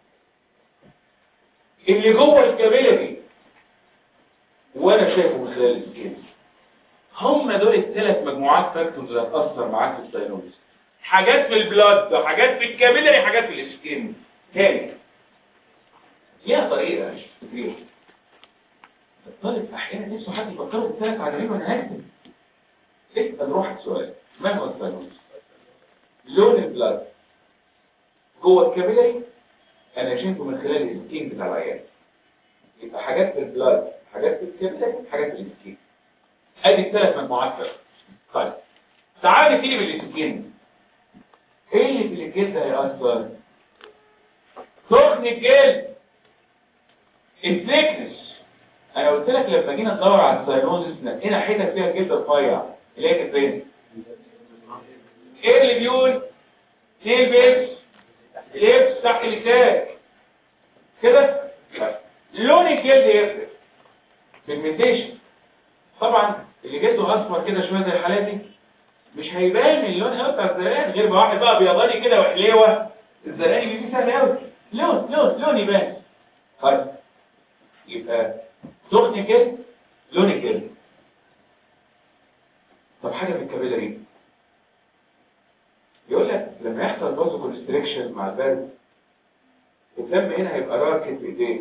اللي جوه الكابيلاري وانا شايفه من خلال السكين هم دول الثلاث مجموعات فاكتورز اللي هتاثر معاك في الساينوزس حاجات في البلاد حاجات في الكابيلاري حاجات في السكين تاني ليها طريقه كبيره الطالب احيانا نفسه حد يفكره بالثلاث عددين وانا هكتب اسال روحك سؤال ما هو الساينوزس لون البلاد جوه الكابيلاري انا شايفه من خلال السكين بتاع العيان يبقى حاجات في البلاد حاجات في الكابيلاري حاجات في السكين ادي الثلاث مجموعات فرق طيب تعال نبتدي بالسكين ايه اللي في الجلد هيأثر سخن الجلد الثيكنس انا قلت لك لما جينا ندور على الساينوزس نقينا حتت فيها الجلد رفيع اللي هي كانت فين ايه اللي بيقول نيل بيبس لبس تحت اللسان كده لون الجلد يفرق بيجمنتيشن طبعا اللي جلده اصفر كده شويه زي حالاتي مش هيبان اللون قوي بتاع الزرقان غير ما واحد بقى بيضاني كده وحليوه الزرقاني بيجي سهل قوي لون لون لون يبان طيب يبقى سخن الجلد لون الجلد طب حاجه من الكابيلاري يقول لك لما يحصل بازو كونستريكشن مع البرد الدم هنا هيبقى راكد بايديه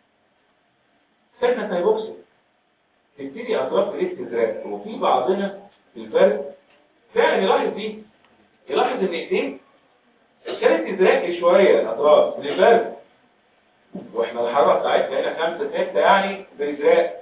سكنة هيبوكسي تبتدي اطراف ايديه تزرق وفي بعضنا في البرد فعلا يلاحظ دي يلاحظ ان ايديه كانت تزرق شويه الاطراف من البرد واحنا الحراره بتاعتنا هنا خمسة ستة يعني بيزرق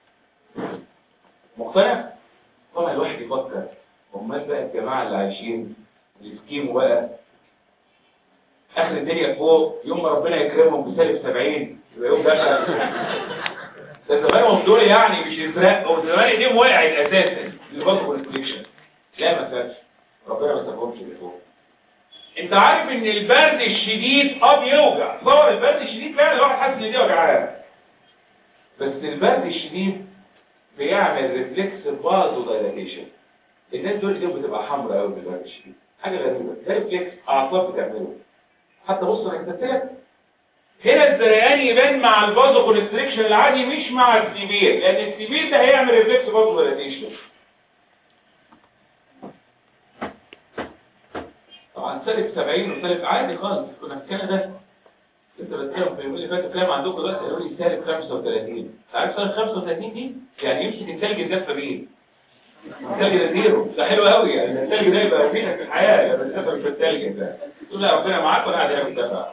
مقتنع؟ طبعا الواحد يفكر امال بقى الجماعه اللي عايشين السكيمو بقى اخر الدنيا فوق يوم ما ربنا يكرمهم بسالب 70 يبقى يوم دخل ده زمانهم دول يعني مش يزرق او زمان ايديهم وقعت اساسا البلد كونكشن لا ما فاتش ربنا ما سابهمش لفوق انت عارف ان البرد الشديد اه بيوجع صور البرد الشديد فعلا الواحد حاسس ان دي وجعان بس البرد الشديد بيعمل ريفلكس بازو دايلاتيشن الناس دول ايديهم بتبقى حمراء قوي بالبرد الشديد حاجه غريبه ده ريفلكس اعصاب بتعمله حتى بص انا كتبت لك هنا الزرقان يبان مع البازو كونستريكشن العادي مش مع السيفير لان السيفير ده هيعمل ريفلكس بازو دايلاتيشن طبعا سالب 70 وسالب عادي خالص كنا في كندا انت بتكلم في اللي فات كلام عندكم دلوقتي قالوا لي سالب 35 عارف سالب 35 دي يعني يمسك الثلج الدفه بيه الثلج ده زيرو ده حلو قوي يعني الثلج ده يبقى فينا في الحياه لما تسافر في الثلج ده تقول لا ربنا معاك وانا قاعد هنا في الدفع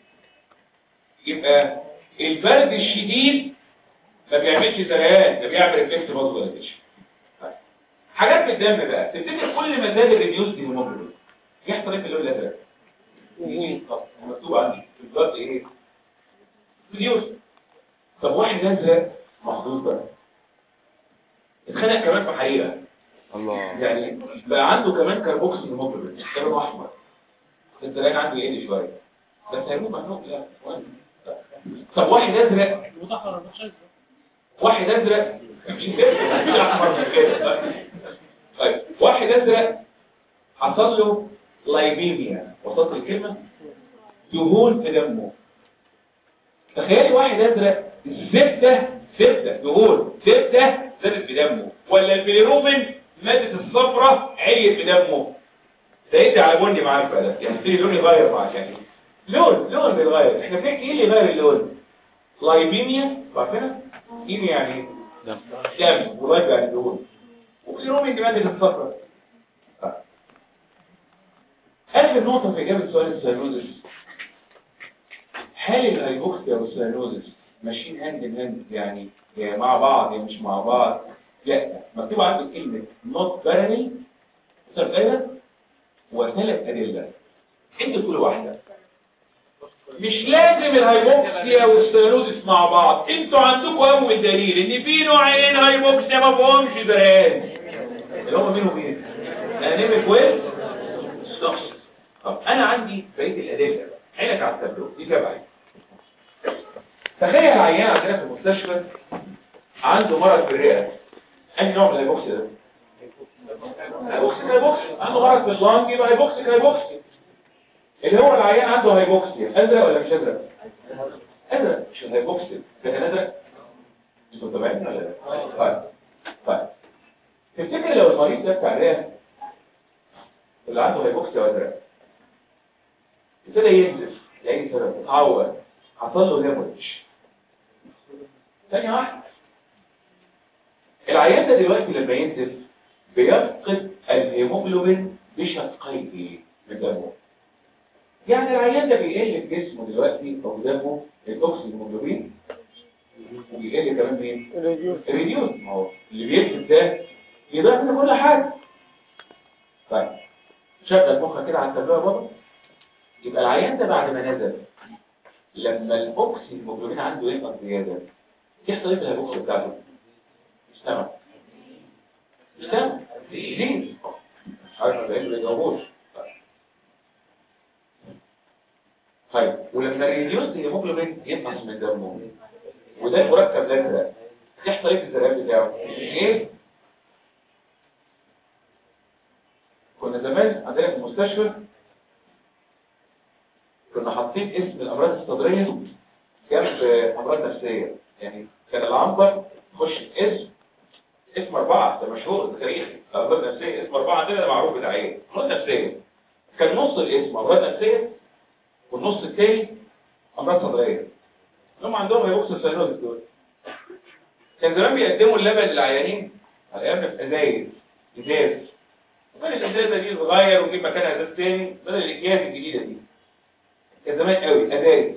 يبقى البرد الشديد ما بيعملش زرقان ده بيعمل ريفلكس فازولاريزيشن حاجات في الدم بقى تفتكر كل ما زاد الريديوس دي هيموجلوبين يحصل ايه في اللون الازرق طب مكتوب عندي في البلد ايه ريديوس طب واحد ازرق محظوظ بقى اتخانق كمان في حقيقه الله يعني بقى عنده كمان كربوكسي هيموجلوبين كمان احمر الزرقان عنده يقل شويه بس هيموت محنوق لا مهم. طب واحد ازرق متأخر مش شايف واحد ازرق مش كده مش احمر من كده طيب واحد ازرق حصل له لايبيميا وصلت الكلمه دهون في دمه تخيلي واحد ازرق زبده زبده دهون زبده زادت في دمه ولا البيليروبين ماده الصفرة عليت في دمه ده يدي على بني معاك بقى ده يعني يبتدي اللون يغير معاك يعني لون لون بيتغير احنا فاكر ايه اللي يغير اللون لايبيميا عارفينها ايميا يعني ايه دم دم ولايب يعني دهون وبيليروبين دي ماده الصفرة آخر نقطة في إجابة سؤال السيانوزس هل الهايبوكسيا والسيانوزس ماشيين هاند ان هاند يعني يا مع بعض يا مش مع بعض لا مكتوب عنده كلمة not parallel سبقية وثلاث أدلة انت تقول واحدة مش لازم الهايبوكسيا والسيانوزس مع بعض انتوا عندكم اول دليل ان في نوعين هايبوكسيا ما فيهمش زرقان اللي هم مين ومين انيميك ويل ستوكس طب انا عندي بقيه الادله عينك على التابلو دي تبعي تخيل عيان عندنا في المستشفى عنده مرض في الرئه اي نوع من الهيبوكسيا ده هيبوكسيك هيبوكسي عنده مرض في اللنج يبقى هيبوكسيك هيبوكسي اللي هو العيان عنده هيبوكسيا ازرق ولا مش ازرق ازرق مش الهيبوكسيا ده كان ازرق انتوا متابعين ولا لا طيب طيب تفتكر لو المريض ده بتاع الرئه اللي عنده هيبوكسيا وازرق ابتدى ينزف لأي سبب اتعور حصل له هيموريدج ثانية واحدة العيان ده دلوقتي لما ينزف بيفقد الهيموجلوبين بشقيه من دمه يعني العيان ده بيقل في جسمه دلوقتي او دمه الاكسجين هيموجلوبين وبيقل كمان مين؟ الريديوز ما هو اللي بينزف ده يضيع منه كل حاجة طيب شغل مخك كده على التابلوه يا بابا يبقى العيان ده بعد ما نزل لما الاوكسي الهيموجلوبين عنده ينقص زياده يحصل ايه في الهيبوكسي بتاعته مش سامع مش سامع يزيد مش عارف ما بيجاوبوش طيب ولما الريديوز الهيموجلوبين ينقص من دمه وده المركب الازرق يحصل ايه في الزرقان بتاعه ايه كنا زمان عندنا في المستشفى كنا حاطين اسم الامراض الصدريه جنب امراض نفسيه يعني كان العنبر يخش اسم اسم اربعه ده مشهور ده تاريخي الامراض النفسيه اسم اربعه عندنا ده معروف بتاعيه امراض نفسيه كان نص الاسم امراض نفسيه والنص الثاني امراض صدريه هم عندهم هيبوكس السينوز دول كان زمان بيقدموا اللبن للعيانين على ايام في ازايز ازاز وكان الازازه دي تتغير ونجيب مكانها ازاز تاني بدل الاكياس الجديده دي كان زمان قوي ازايز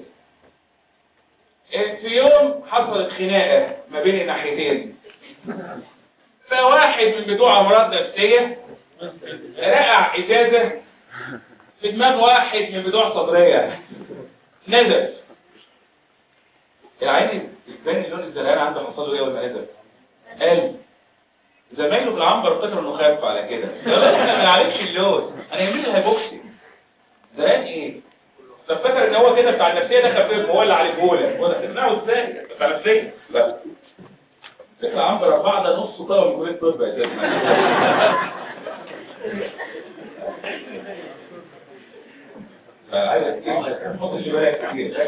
في يوم حصلت خناقه ما بين الناحيتين فواحد من بتوع امراض نفسيه رقع ازازه في دماغ واحد من بتوع صدريه نزل العين الثاني اللون الزرقان عنده حصل له ايه اول ما نزل قال زمايله في العنبر افتكروا انه خاف على كده لا احنا ما نعالجش اللون انا يهمني الهيبوكسي زرقان ايه طب فاكر ان هو كده بتاع النفسيه ده خفيف هو اللي عليهولك هو ده تقنعه ازاي بتاع النفسيه لا فكرة عنبر أربعة ده نص طاوة من كلية طب يا سيدنا فعايزك ايه تحطش بالك كتير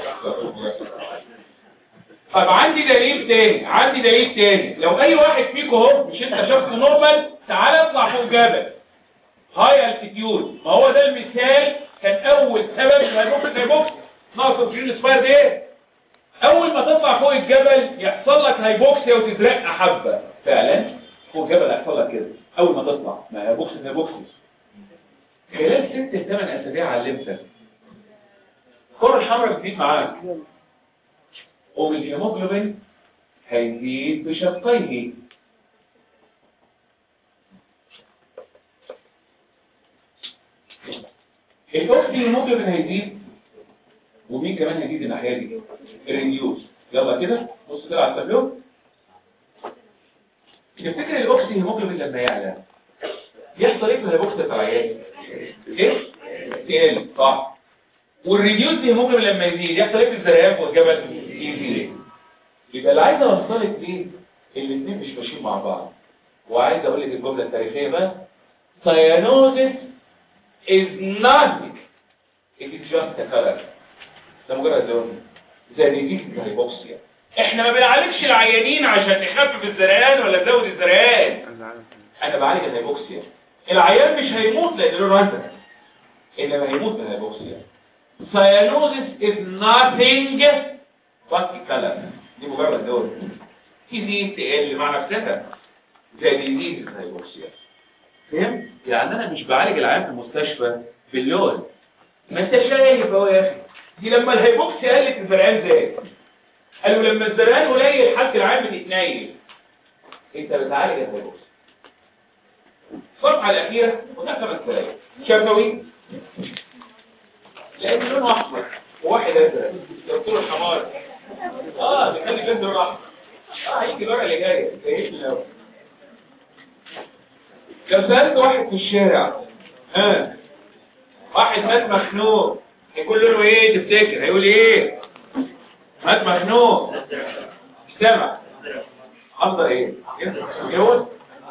طب عندي دليل تاني عندي دليل تاني لو اي واحد فيكم اهو مش انت شخص نورمال تعال اطلع فوق جبل هاي التيتيود ما هو ده المثال كان اول سبب الهايبوكسيا هايبوكسيا ناقص اكسجين سباير ده ايه اول ما تطلع فوق الجبل يحصل لك هايبوكسيا وتزرق حبه فعلا فوق الجبل هيحصل لك كده اول ما تطلع ما هايبوكسيا هايبوكسيا خلال ست ثمان اسابيع علمتك الكره الحمراء بتزيد معاك قوم الهيموجلوبين هيزيد بشقيه الاوكسي هيموجلوبين هيزيد ومين كمان هيزيد الناحيه دي الريديوس يلا كده بص كده على التابلو تفتكر الاوكسي هيموجلوبين لما يعلى يحصل ايه في الهيبوكسي بتاع العيان ايه تقل صح والريديوس هيموجلوبين لما يزيد يحصل ايه في الزريان والجبل يزيد يبقى اللي عايز اوصلك ليه الاثنين مش ماشيين مع بعض وعايز اقول لك الجمله التاريخيه بقى cyanosis is nothing it is just a color ده مجرد لون زي نتيجه الهيبوكسيا احنا ما بنعالجش العيانين عشان نخفف الزرقان ولا نزود الزرقان انا بعالج الهيبوكسيا العيان مش هيموت لان لونه ازرق انما هيموت من الهيبوكسيا cyanosis is nothing but a color دي مجرد لون تزيد تقل مع نفسها زي ديزيز الهيبوكسيا فهمت؟ يعني انا مش بعالج العيان في المستشفى باللون ما انت شايف اهو يا اخي دي لما الهيبوكسيا قالت الزرقان زاد قالوا لما الزرقان قليل حد العيان بتتنيل انت بتعالج الهيبوكسيا الصفحه الاخيره وده خمس دقايق شفوي لان لونه احمر وواحد ازرق دكتور الحمار اه بيخلي بنت لونه احمر اه هيجي الورقه اللي جايه جايش لي الاول لو سالت واحد في الشارع ها آه. واحد مات مخنوق هيكون لونه ايه تفتكر هيقول ايه مات مخنوق سمع افضل ايه يتجوز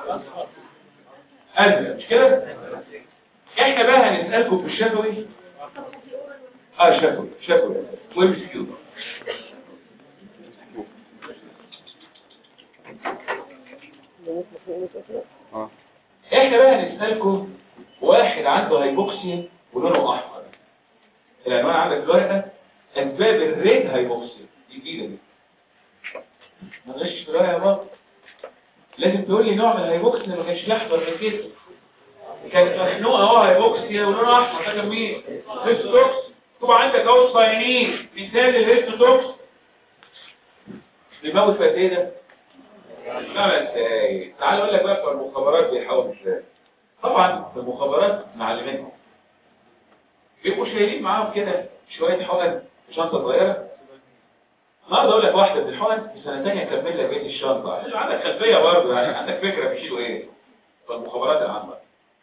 ازرق مش كده احنا بقى هنسالكم في الشفوي اه شفوي شفوي ويب سكيو احنا بقى هنسالكم واحد عنده هايبوكسيا ولونه احمر العنوان عندك في الورقه اسباب الريد هايبوكسيا دي جديده دي ما غش في الورقه يا بابا لازم تقول لي نوع من الهايبوكسيا ما كانش احمر من كده كانت مخنوقه اهو هايبوكسيا ولونه احمر ده كان مين هيستوكس طبعا عندك اهو صاينين مثال للهيستوكس بيموت في قد ايه ده خمس دقايق تعال اقول لك بقى بتوع المخابرات بيحاولوا ازاي طبعا المخابرات معلمينهم بيبقوا شايلين معاهم كده شويه حقن في شنطه صغيره النهارده اقول لك واحده من الحقن في سنه ثانيه اكمل لك بقيه الشنطه عشان عندك خلفيه برضه يعني عندك فكره بيشيلوا ايه فالمخابرات العامه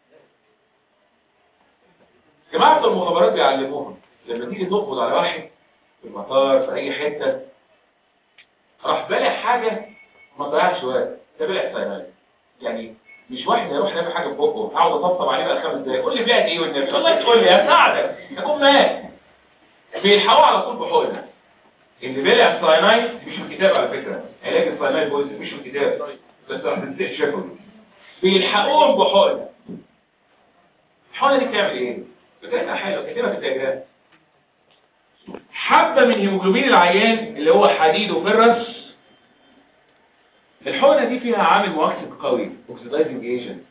جماعه المخابرات بيعلموهم لما تيجي تقبض على واحد في المطار في اي حته راح بالع حاجه ما تضيعش وقت ده بالع سيناريو يعني مش واحد هيروح يعمل حاجه في بقه اقعد اطبطب عليه بقى خمس دقايق قول لي بعت ايه والنبي والله تقول لي اساعدك اكون مات بيلحقوا على طول بحقنه اللي بيلع ساينايد مش في الكتاب على فكره علاج الساينايد بويز مش في الكتاب بس راح تنسيح شكله بيلحقوهم بحقنه الحقنه دي بتعمل ايه؟ بتاعتها حلوه كاتبها في الدياجرام حبه من هيموجلوبين العيان اللي هو حديد وفرس الحقنه دي فيها عامل مؤكسد قوي اوكسيدايزنج ايجنت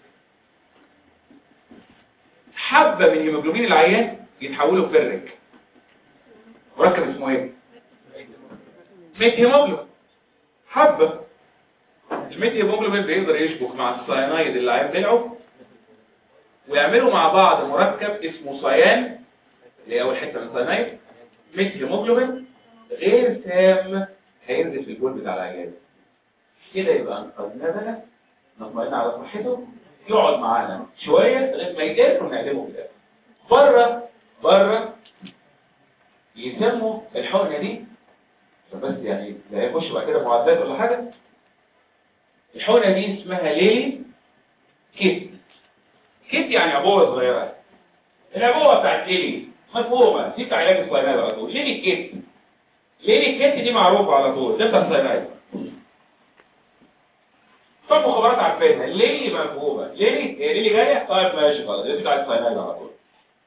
حبه من هيموجلوبين العيان يتحولوا فرك مركب اسمه ايه ميت هيموجلوبين حبه الميت هيموجلوبين بيقدر يشبك مع السيانايد اللي العيان بلعه ويعملوا مع بعض مركب اسمه صيان اللي هي اول حته من السيانايد ميت هيموجلوبين غير سام هينزل في البول بتاع العيان كده يبقى انقذناه بقى نطمئن على صحته يقعد معانا شوية لغايه ما يقدر ونعلمه كده بره بره يسموا الحقنة دي بس يعني لا يخش بعد كده معدات ولا حاجة الحقنة دي اسمها ليلي كيت كيت يعني عبوة صغيرة العبوة بتاعت ليلي مفهومة دي بتاع علاج الصينايد على طول ليلي كيت ليلي كيت دي معروفة على طول ده بتاع الصينايد طب مخابرات عارفينها ليه مفهومه ليه هي ليه جايه طيب ماشي خلاص يبقى بتاع الساينايد على طول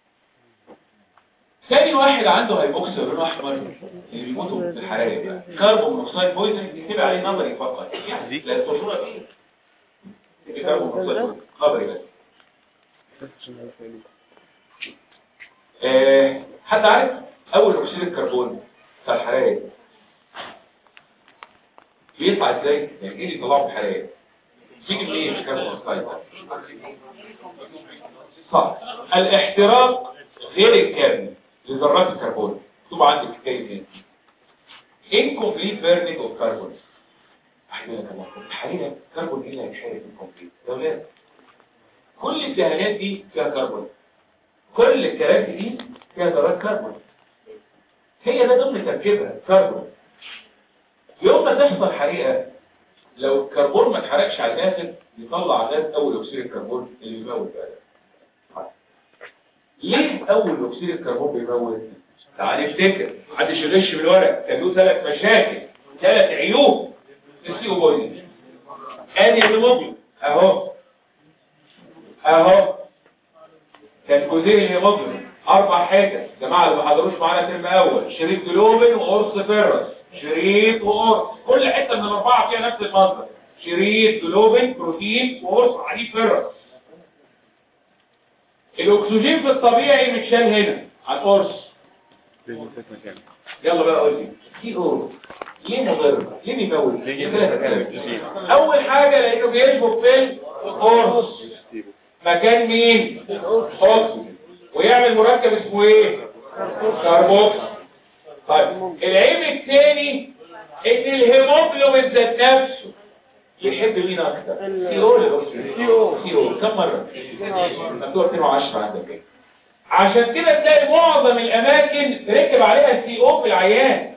ثاني واحد عنده هايبوكسيا لونه احمر اللي بيموتوا في الحرائق بقى كاربون مونوكسيد بويزن يكتب عليه نظري فقط يعني لا الصوره فيه يكتب كاربون مونوكسيد نظري بس آه، حد عارف اول اكسيد الكربون بتاع الحرائق بيطلع ازاي يعني ايه اللي يطلعه في الحرائق تيجي منين الكربون مونوكسيد صح الاحتراق غير الكامل لذرات الكربون مكتوب عندك الكلمه هنا incomplete burning of carbon احنا كمان الحقيقه الكربون ايه اللي هيتحرق incomplete يا ولاد كل الدهانات دي فيها كربون كل الكراسي دي فيها ذرات كربون هي ده ضمن تركيبها كربون يوم ما تحصل حريقه لو الكربون ما اتحرقش على الاخر يطلع غاز اول اكسيد الكربون اللي بيموت بقى ليه اول اكسيد الكربون بيموت تعال نفتكر محدش يغش من الورق كان له ثلاث مشاكل ثلاث عيوب في السي او بويزن ادي الهيموجلوبين اهو اهو كان جزيء الهيموجلوبين اربع حتت جماعه اللي ما حضروش معانا ترم اول شريط جلوبين وقرص فيرس شريط وقرص كل حته من الاربعه فيها نفس المنظر شريط جلوبين بروتين وقرص حديد فيرس الاكسجين في الطبيعي متشال هنا على القرص يلا بقى قول لي سي او ليه مضر ليه بيموت اول حاجه لانه بيشبك في القرص مكان مين اكسجين ويعمل مركب اسمه ايه كربوكس طيب العيب الثاني ان الهيموجلوبين ذات نفسه يحب مين اكتر سي او ولا اكسجين سي او سي او كم مره مكتوب 210 عندك كده عشان كده تلاقي معظم الاماكن ركب عليها سي او في العيان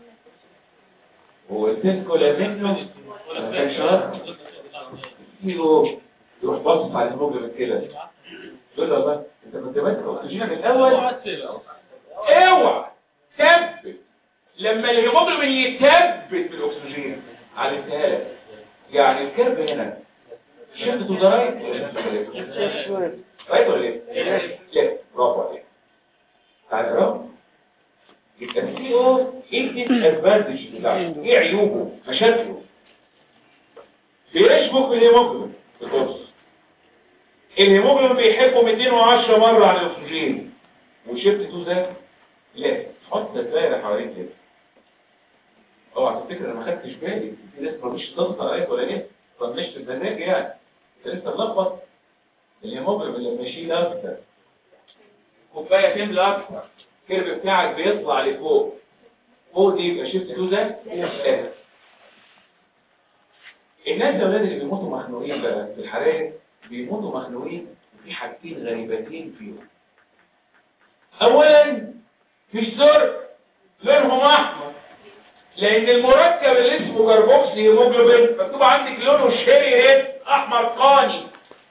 والتسكو لازم له كان شرط سي او يروح باصص على الهيموجلوبين كده يقول له بقى انت كنت ماسك اكسجين من الاول اوعى ثبت لما الهيموجلوبين يثبت بالاكسجين علمتها لك يعني الكرب هنا شفت وزرايت رايت ولا ايه؟ لا برافو عليك تعالى برافو يبقى السي او ايه الادفانتج بتاعته ايه عيوبه مشاكله بيشبك بالهيموجلوبين في القرص الهيموجلوبين بيحبه 210 مرة عن الاكسجين وشفت تو ده لا حط الدايره حوالين كده اوعى تفتكر انا ما خدتش بالي في ناس ما مش ضغط عليك ولا ايه طنشت المزاج يعني انت لسه ملخبط الهيموجلوبين لما يشيل اكتر كوبايه تملى اكتر الكيرف بتاعك بيطلع لفوق فوق دي يبقى شفت تو ده لا. الناس يا اولاد اللي بيموتوا مخنوقين بقى في الحرائق بيموتوا مخنوقين في حاجتين غريبتين فيهم اولا مش زرق لونهم احمر لان المركب اللي اسمه كربوكسي هيموجلوبين مكتوب عندك لونه شيري ريد احمر قاني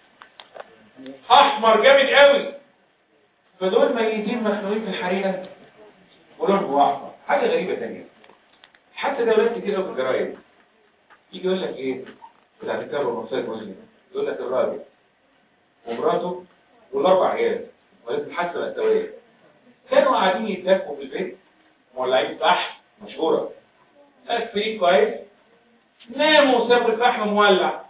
احمر جامد قوي فدول ميتين مخنوقين في الحريقه ولونهم احمر حاجه غريبه ثانيه حتى دولات كتير قوي في الجرايد يجي يقول لك ايه بتاع الكربون مونوكسيد مسلم يقول لك الراجل ومراته والاربع عيال ولكن الحادثه مأساوية كانوا قاعدين يتدفوا في البيت مولعين فحم مشهورة تكفير كويس ناموا وسابوا الفحم مولع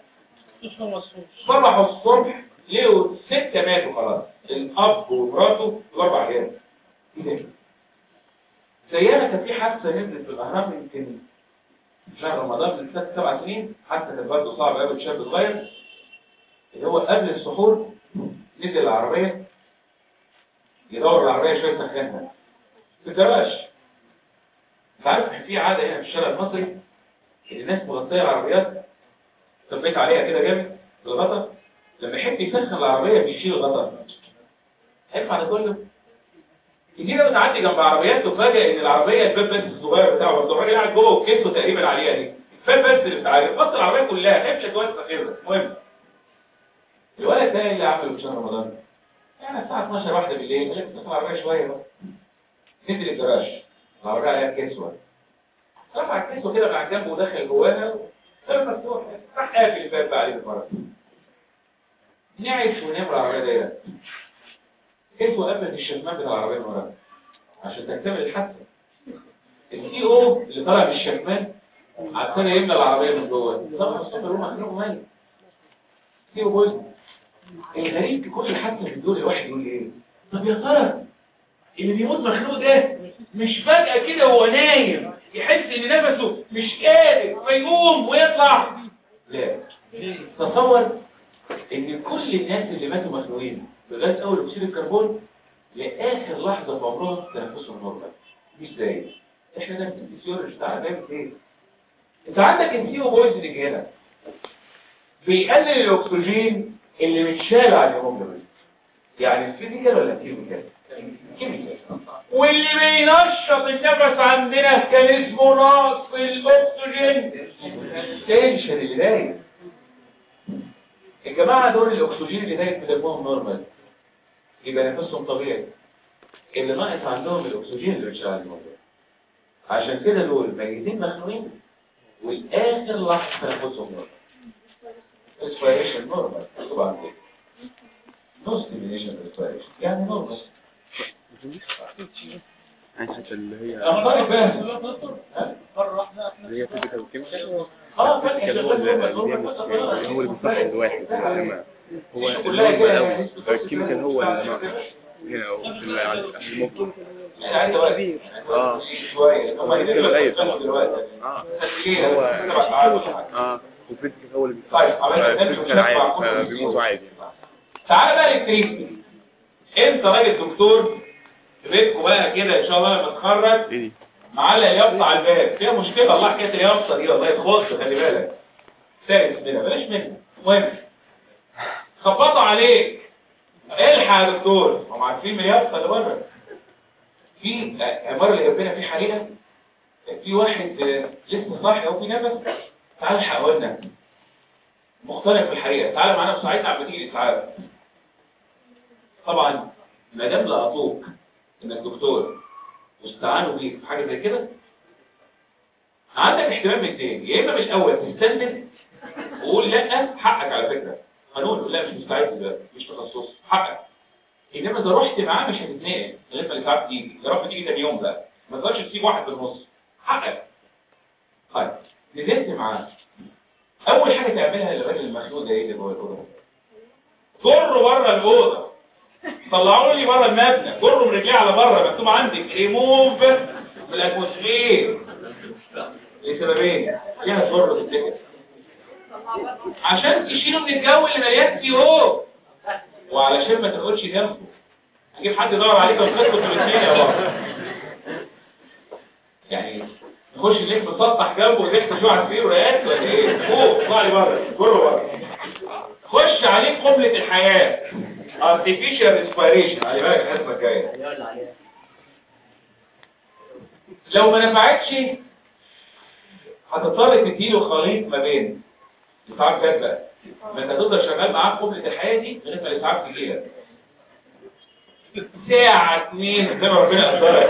صبحوا الصبح لقوا ستة ماتوا خلاص الأب ومراته والأربع عيال ايه ده؟ زينا كان في حادثة نزلت في الأهرام يمكن شهر رمضان من ست سبع سنين حتى كان برضه صعب قوي شاب صغير اللي هو قبل السحور نزل العربية يدور العربية شوية سخنها في الجراج انت عارف في عادة هنا في الشارع المصري ان الناس مغطية العربيات ثبت عليها كده جامد بالغطا لما يحب يسخن العربية بيشيل الغطا هينفع ده كله كتير بتعدي جنب عربيات وفاجئ ان العربية الباب بس الصغير بتاعه برضه الراجل قاعد جوه وكتفه تقريبا عليها دي الباب بس اللي بتعالج بص العربية كلها قفلت وقت خير المهم الولد ده اللي عمله في شهر رمضان يعني الساعة 12 واحدة بالليل قال لك تطلع العربية شوية بقى نزل الجراج العربية عليها كسوة رفع الكسوة كده مع جنبه ودخل جواها باب مفتوح راح قافل الباب بقى عليه بالمره نعس ونام العربيه دايره كيف قفلت الشمام بتاع العربيه من ورا عشان تكتمل الحادثه السي او اللي طالع من الشمام عشان يملى العربيه من جوه طبعا الصبح هو مخنوق ميت سي او بوز الغريب في كل حادثه من دول الواحد يقول ايه طب يا ترى اللي بيموت مخنوق ده مش فجأة كده وهو نايم يحس ان نفسه مش قادر فيقوم ويطلع لا تصور ان كل الناس اللي ماتوا مخنوقين لغايه اول اكسيد الكربون لاخر لحظه في عمرهم تنفسهم نورمال مش زي احنا نفس الفسيولوجي تعالى نعمل ايه انت عندك السيو بويزنج هنا بيقلل الاكسجين اللي متشال على الهيموجلوبين يعني الفيزيكال ولا الكيميكال كيميكال واللي بينشط النفس عندنا كان اسمه نقص الاكسجين التنشن اللي داير الجماعه دول الاكسجين اللي داير في دمهم نورمال يبقى نفسهم طبيعي اللي ناقص عندهم الاكسجين اللي مش على الموضوع عشان كده دول ميتين مخنوقين والاخر لحظه تنفسهم نورمال اسبيريشن نورمال طبعا كده نو ستيميليشن اسبيريشن يعني نورمال الحته اللي هي اخبارك فاهم اللي هي فيزيكال وكيميكال اه فاكر الفيزيكال هو اللي اللي هو اللي بيصحي الواحد انما هو النورمال أوي. الكيميكال هو اللي ناقص هنا أو في ال- على الممكن يعني عايز وقت اه شويه هم الفيزيكال قليل طبعا دلوقتي اه تسجيل هو سبع ساعات اه والفيزيكال هو اللي طيب بيصحي عملت الفيزيكال عادي فبيموتوا عادي تعالى بقى للتريتمنت انت راجل دكتور في بيتكم بقى كده ان شاء الله لما تتخرج ايه دي؟ معلق يافطه على الباب فيها مشكله الله حكايه اليافطه دي والله تخص خلي بالك سارس منها بلاش منها المهم خبطوا عليك الحق يا دكتور هم عارفين من اليافطه اللي بره في عماره اللي جنبنا في حريقه في واحد آه، لسه صاحي اهو في نفس تعال الحق قلنا مختلف في الحريقه تعال معانا بساعتنا عم بتيجي الاسعاف طبعا ما دام لقطوك انك دكتور واستعانوا بيك في حاجه زي كده عندك احتمال من اتنين يا اما مش اول تستنى وقول لا حقك على فكره قانون لا مش مستعد ده مش تخصص حقك انما اذا رحت معاه مش هتتنقل لغايه ما الاسعاف تيجي يا رب تيجي تاني يوم بقى ما تقدرش تسيب واحد في النص حقك طيب نزلت معاه اول حاجه تعملها للراجل المخلوق ده ايه اللي جوه الاوضه جره بره الاوضه طلعوا لي بره المبنى جره من رجليه على بره مكتوب عندك ريموف من الاتموسفير لسببين فيها جره تفتكر عشان تشيله من الجو اللي مليان سي او وعلشان ما تقولش جنبه تجيب حد يدور عليك وتخطط الاثنين يا بابا يعني نخش الليل مسطح جنبه وتحت شو على الفير ورقات ولا ايه فوق اطلع لي بره جره بره خش عليه قبلة الحياة artificial respiration على بالك الحسبة الجاية لو ما نفعتش هتضطر تديله خليط ما بين اسعاف جد بقى ما انت هتفضل شغال معاه في قبلة الحياة دي لغاية ما الاسعاف تجيلك ساعة اتنين زي ما ربنا قدرك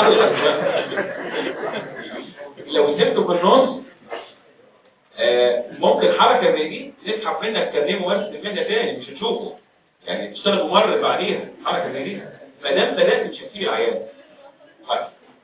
لو سبته في النص آه، ممكن حركة زي دي نسحب منك كلمه بس المهنة تاني مش هتشوفه يعني تشتغل ممرض بعديها حركة زي دي ما دام بدأت مش هتسيب العيان طيب.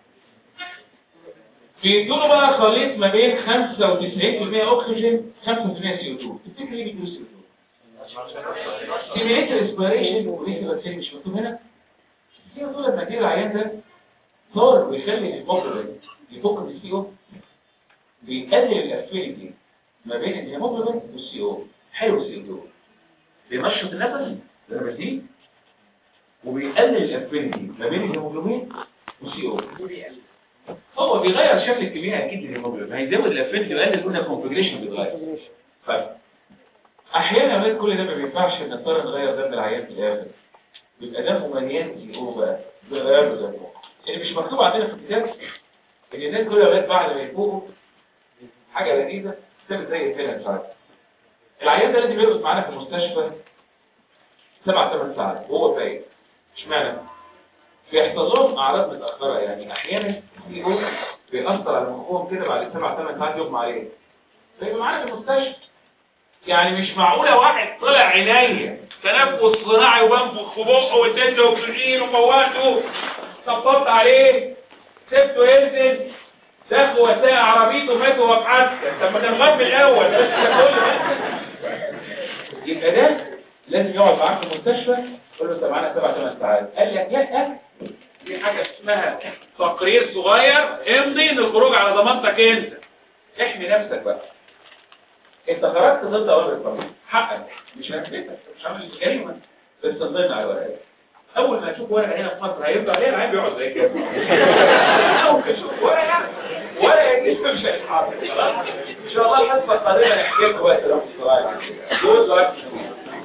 بيدوله بقى خليط ما بين 95% اكسجين 5% سي او 2 تفتكر ليه بيدوله سي او 2 سيميليتر اسبيريشن وليه بكتيريا مش مكتوب هنا السي او 2 لما يجي العيان ده نار ويخلي الهيموجلوبين يفك من السي او بيقلل الافيليتي ما بين الهيموجلوبين والسي او حلو السي او 2 بينشط النفس ده مش دي وبيقلل الافيليتي ما بين الهيموجلوبين والسي او هو بيغير شكل الكيميائي اكيد للهيموجلوبين هيزود الافيليتي ويقلل قلنا الكونفجريشن بيتغير طيب احيانا يا ولاد كل ده ما بينفعش نضطر نغير دم العيان في الاخر بيبقى دمه مليان سي او بقى بيغير له دمه اللي مش مكتوب عندنا في الكتاب ان الناس كل اولاد بعد ما يفوقوا حاجه لذيذه ثابت زي الفيلم مش عارف العيان ده لازم يرقص معانا في المستشفى سبع ثمان ساعات وهو فايق اشمعنى بيحصل لهم اعراض متاخره يعني احيانا في او بيأثر على مخهم كده بعد سبع ثمان ساعات يغمى عليه فيبقى معانا في المستشفى يعني مش معقولة واحد طلع عينيا تنفس صناعي وبنفخ في بقه واديته اكسجين وفوقته طبطبت عليه سبته ينزل دخل وسائل عربيته مات وهو في حادثه طب ما كان غاب من الاول ده لسه كل ده يبقى ده لازم يقعد معاك في المستشفى تقول له انت معانا سبع ثمان ساعات قال لك لا في حاجه اسمها تقرير صغير امضي ان الخروج على ضمانتك انت احمي نفسك بقى انت خرجت ضد اوامر القانون حقك مش هنفذك مش عامل جريمه بس تنضينا على الورقه اول ما تشوف ورقه هنا في مصر هيرضى عليها العيب بيقعد زي كده اول ما تشوف ورقه ورقه دي مش هيتحرك خلاص ان شاء الله الحصه القادمه نحكي لكم بقى التلوث الصناعي